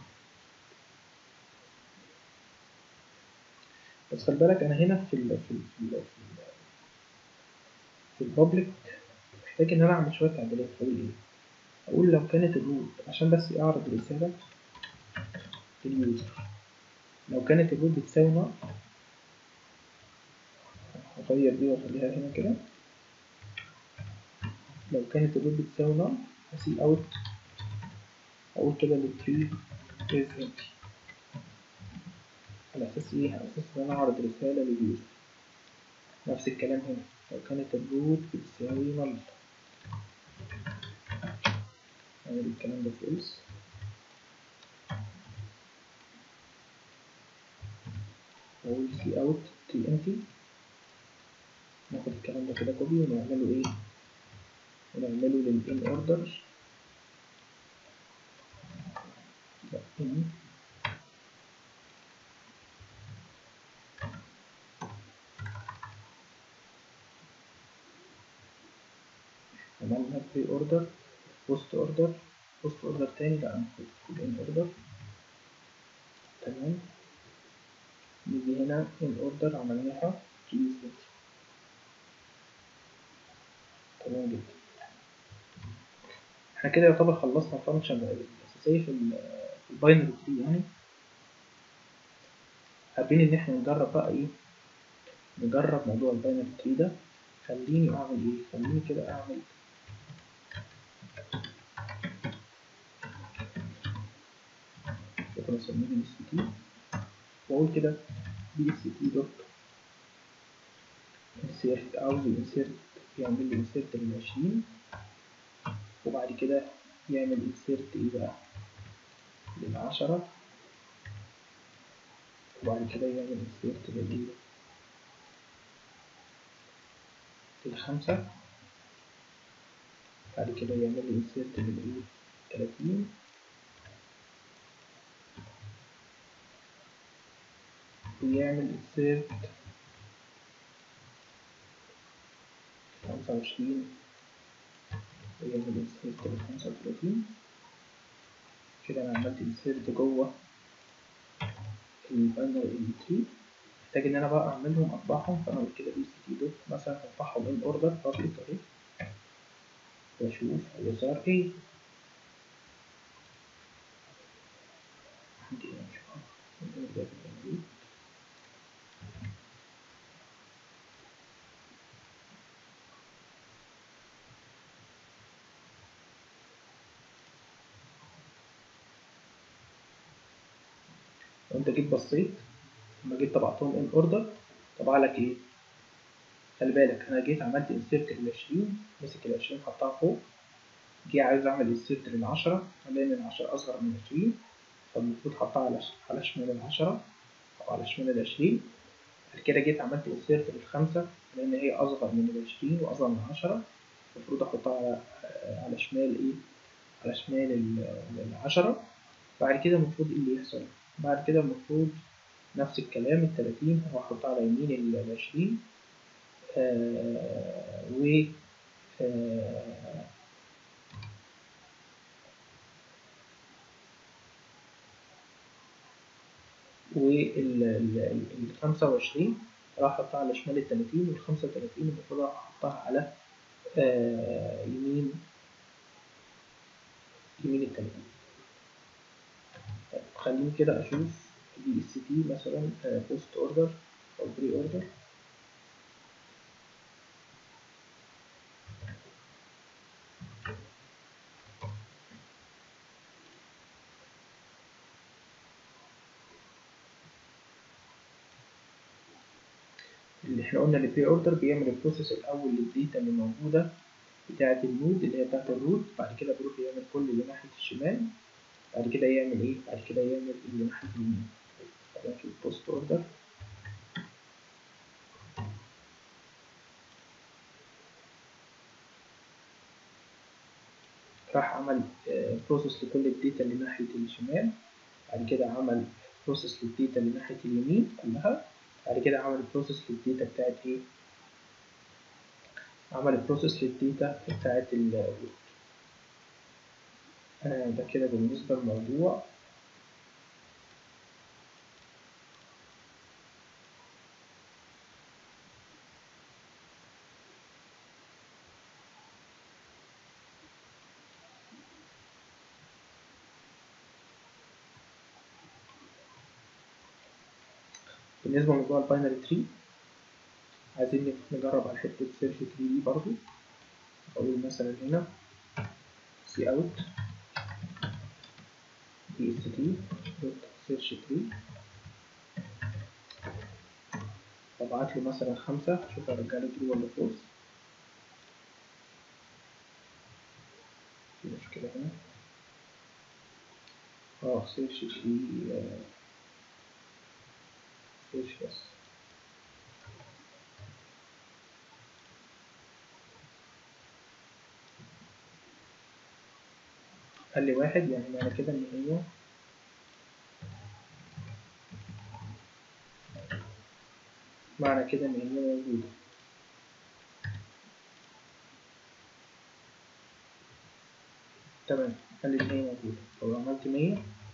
بس خلي بالك انا هنا في ال في ال في ال في, ال في البابليك محتاج ان انا اعمل شويه تعديلات اقول ايه اقول لو كانت الروت عشان بس اعرض الرساله لليوزر لو كانت الروت بتساوي نقط هغير دي واخليها هنا كده لو كانت الروت بتساوي نقط هسيب اوت اقول كده للتري از empty على اساس ايه على اساس ان انا اعرض رساله لليوزر نفس الكلام هنا لو كانت الروت بتساوي نل اعمل الكلام ده فولس واقول سي اوت تي empty ناخد الكلام ده كده كوبي ونعمله ايه ونعمله للان اوردر ان عملنا بري اوردر بوست اوردر بوست اوردر تاني لا المفروض ان اوردر تمام نيجي هنا ان اوردر عملناها بليز بت تمام جدا احنا كده يعتبر خلصنا الفانكشن الاساسيه في الباينري تري يعني حابين ان احنا نجرب بقى ايه نجرب موضوع الباينري تري ده خليني اعمل ايه خليني كده اعمل ممكن اسميه بي اس تي واقول كده بي اس تي دوت انسيرت عاوز انسيرت يعمل لي انسيرت للعشرين وبعد كده يعمل انسيرت ايه بقى للعشرة وبعد كده يعمل انسيرت للايه للخمسة بعد كده يعمل لي انسيرت للايه تلاتين ويعمل insert خمسة وعشرين ويعمل insert لخمسة وتلاتين كده أنا عملت insert جوه الباينري تري محتاج إن أنا بقى أعملهم أطبعهم فأنا قلت كده بي سي تي دوت مثلا أطبعهم in order public أهي وأشوف هيظهر إيه عندي هنا مش عارف لو انت جيت بصيت لما جيت طبعتهم ان اوردر طبع لك ايه خلي بالك انا جيت عملت انسيرت لل 20 مسك ال 20 حطها فوق جه عايز اعمل انسيرت لل 10 لان ال 10 اصغر من 20 فالمفروض حطها على على شمال ال 10 او على شمال ال 20 بعد كده جيت عملت انسيرت للخمسة لان هي اصغر من ال 20 واصغر من 10 المفروض احطها على على شمال ايه على شمال ال 10 بعد كده المفروض ايه اللي يحصل بعد كده المفروض نفس الكلام التلاتين هو هحطها على يمين العشرين آه و آه والخمسة وعشرين راح أحطها على شمال التلاتين والخمسة وتلاتين المفروض أحطها على آه يمين يمين التلاتين خليني كده اشوف دي اس تي مثلا بوست اوردر او بري اوردر اللي احنا قلنا البري اوردر بيعمل البروسيس الاول للداتا اللي موجوده بتاعه النود اللي هي بتاعه الروت بعد كده بيروح يعمل كل اللي ناحيه الشمال بعد كده يعمل ايه بعد كده يعمل اللي ناحيه اليمين خلينا نشوف بوست اوردر راح عمل بروسيس لكل الداتا اللي ناحيه الشمال بعد كده عمل بروسيس للداتا اللي ناحيه اليمين كلها بعد كده عمل بروسيس للداتا بتاعت ايه عمل بروسيس للداتا بتاعت الروت آه ده كده بالنسبة للموضوع بالنسبة لموضوع الباينري تري عايزين نجرب على حتة سيرش تري دي برضو أقول مثلا هنا سي اوت دي اس تي دوت سيرش تري وابعت له مثلا خمسة شوف هرجع له ترو ولا فولس في مشكلة هنا اه سيرش تري سيرش بس قال لي واحد يعني معنى كده ان هي معنى كده ان هي موجودة تمام قال لي ان هي موجودة لو عملت مية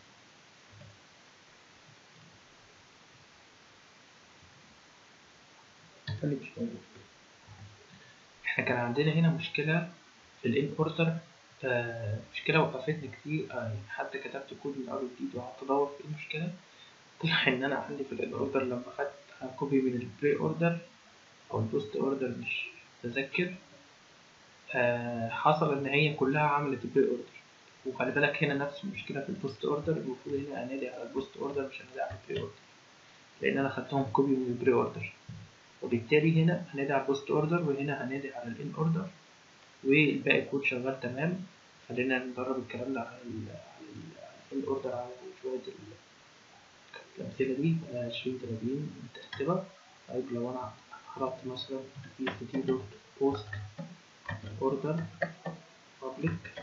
قال لي مش موجود احنا كان عندنا هنا مشكلة في الامبورتر آه مشكلة وقفتني كتير آه حتى كتبت كود من أول جديد وقعدت أدور في المشكلة طلع إن أنا عندي في الأوردر لما خدت كوبي من البري أوردر أو البوست أوردر مش متذكر آه حصل إن هي كلها عملت بري أوردر وخلي بالك هنا نفس المشكلة في البوست أوردر المفروض هنا أنادي على البوست أوردر مش أنادي على البري أوردر لأن أنا خدتهم كوبي من البري أوردر وبالتالي هنا هنادي على البوست أوردر وهنا هنادي على الإن أوردر والباقي الكود شغال تمام خلينا نجرب الكلام ده على ال على الاوردر على شوية الأمثلة دي عشرين تلاتين مترتبة طيب لو أنا حركت مثلا بي اس تي دوت بوست اوردر بابليك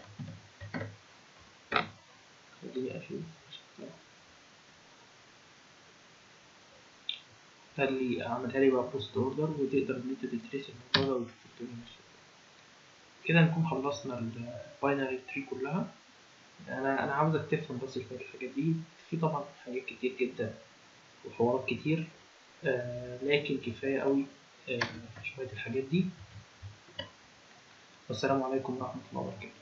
خليني أشوف قال لي أعملها لي بقى بوست اوردر وتقدر إن أنت تدرس الموضوع ده وتشوف الدنيا ماشية كده نكون خلصنا الباينري تري كلها انا انا عاوزك تفهم بس شويه الحاجات دي في طبعا حاجات كتير جدا وحوارات كتير آه لكن كفايه قوي آه شويه الحاجات دي والسلام عليكم ورحمه الله وبركاته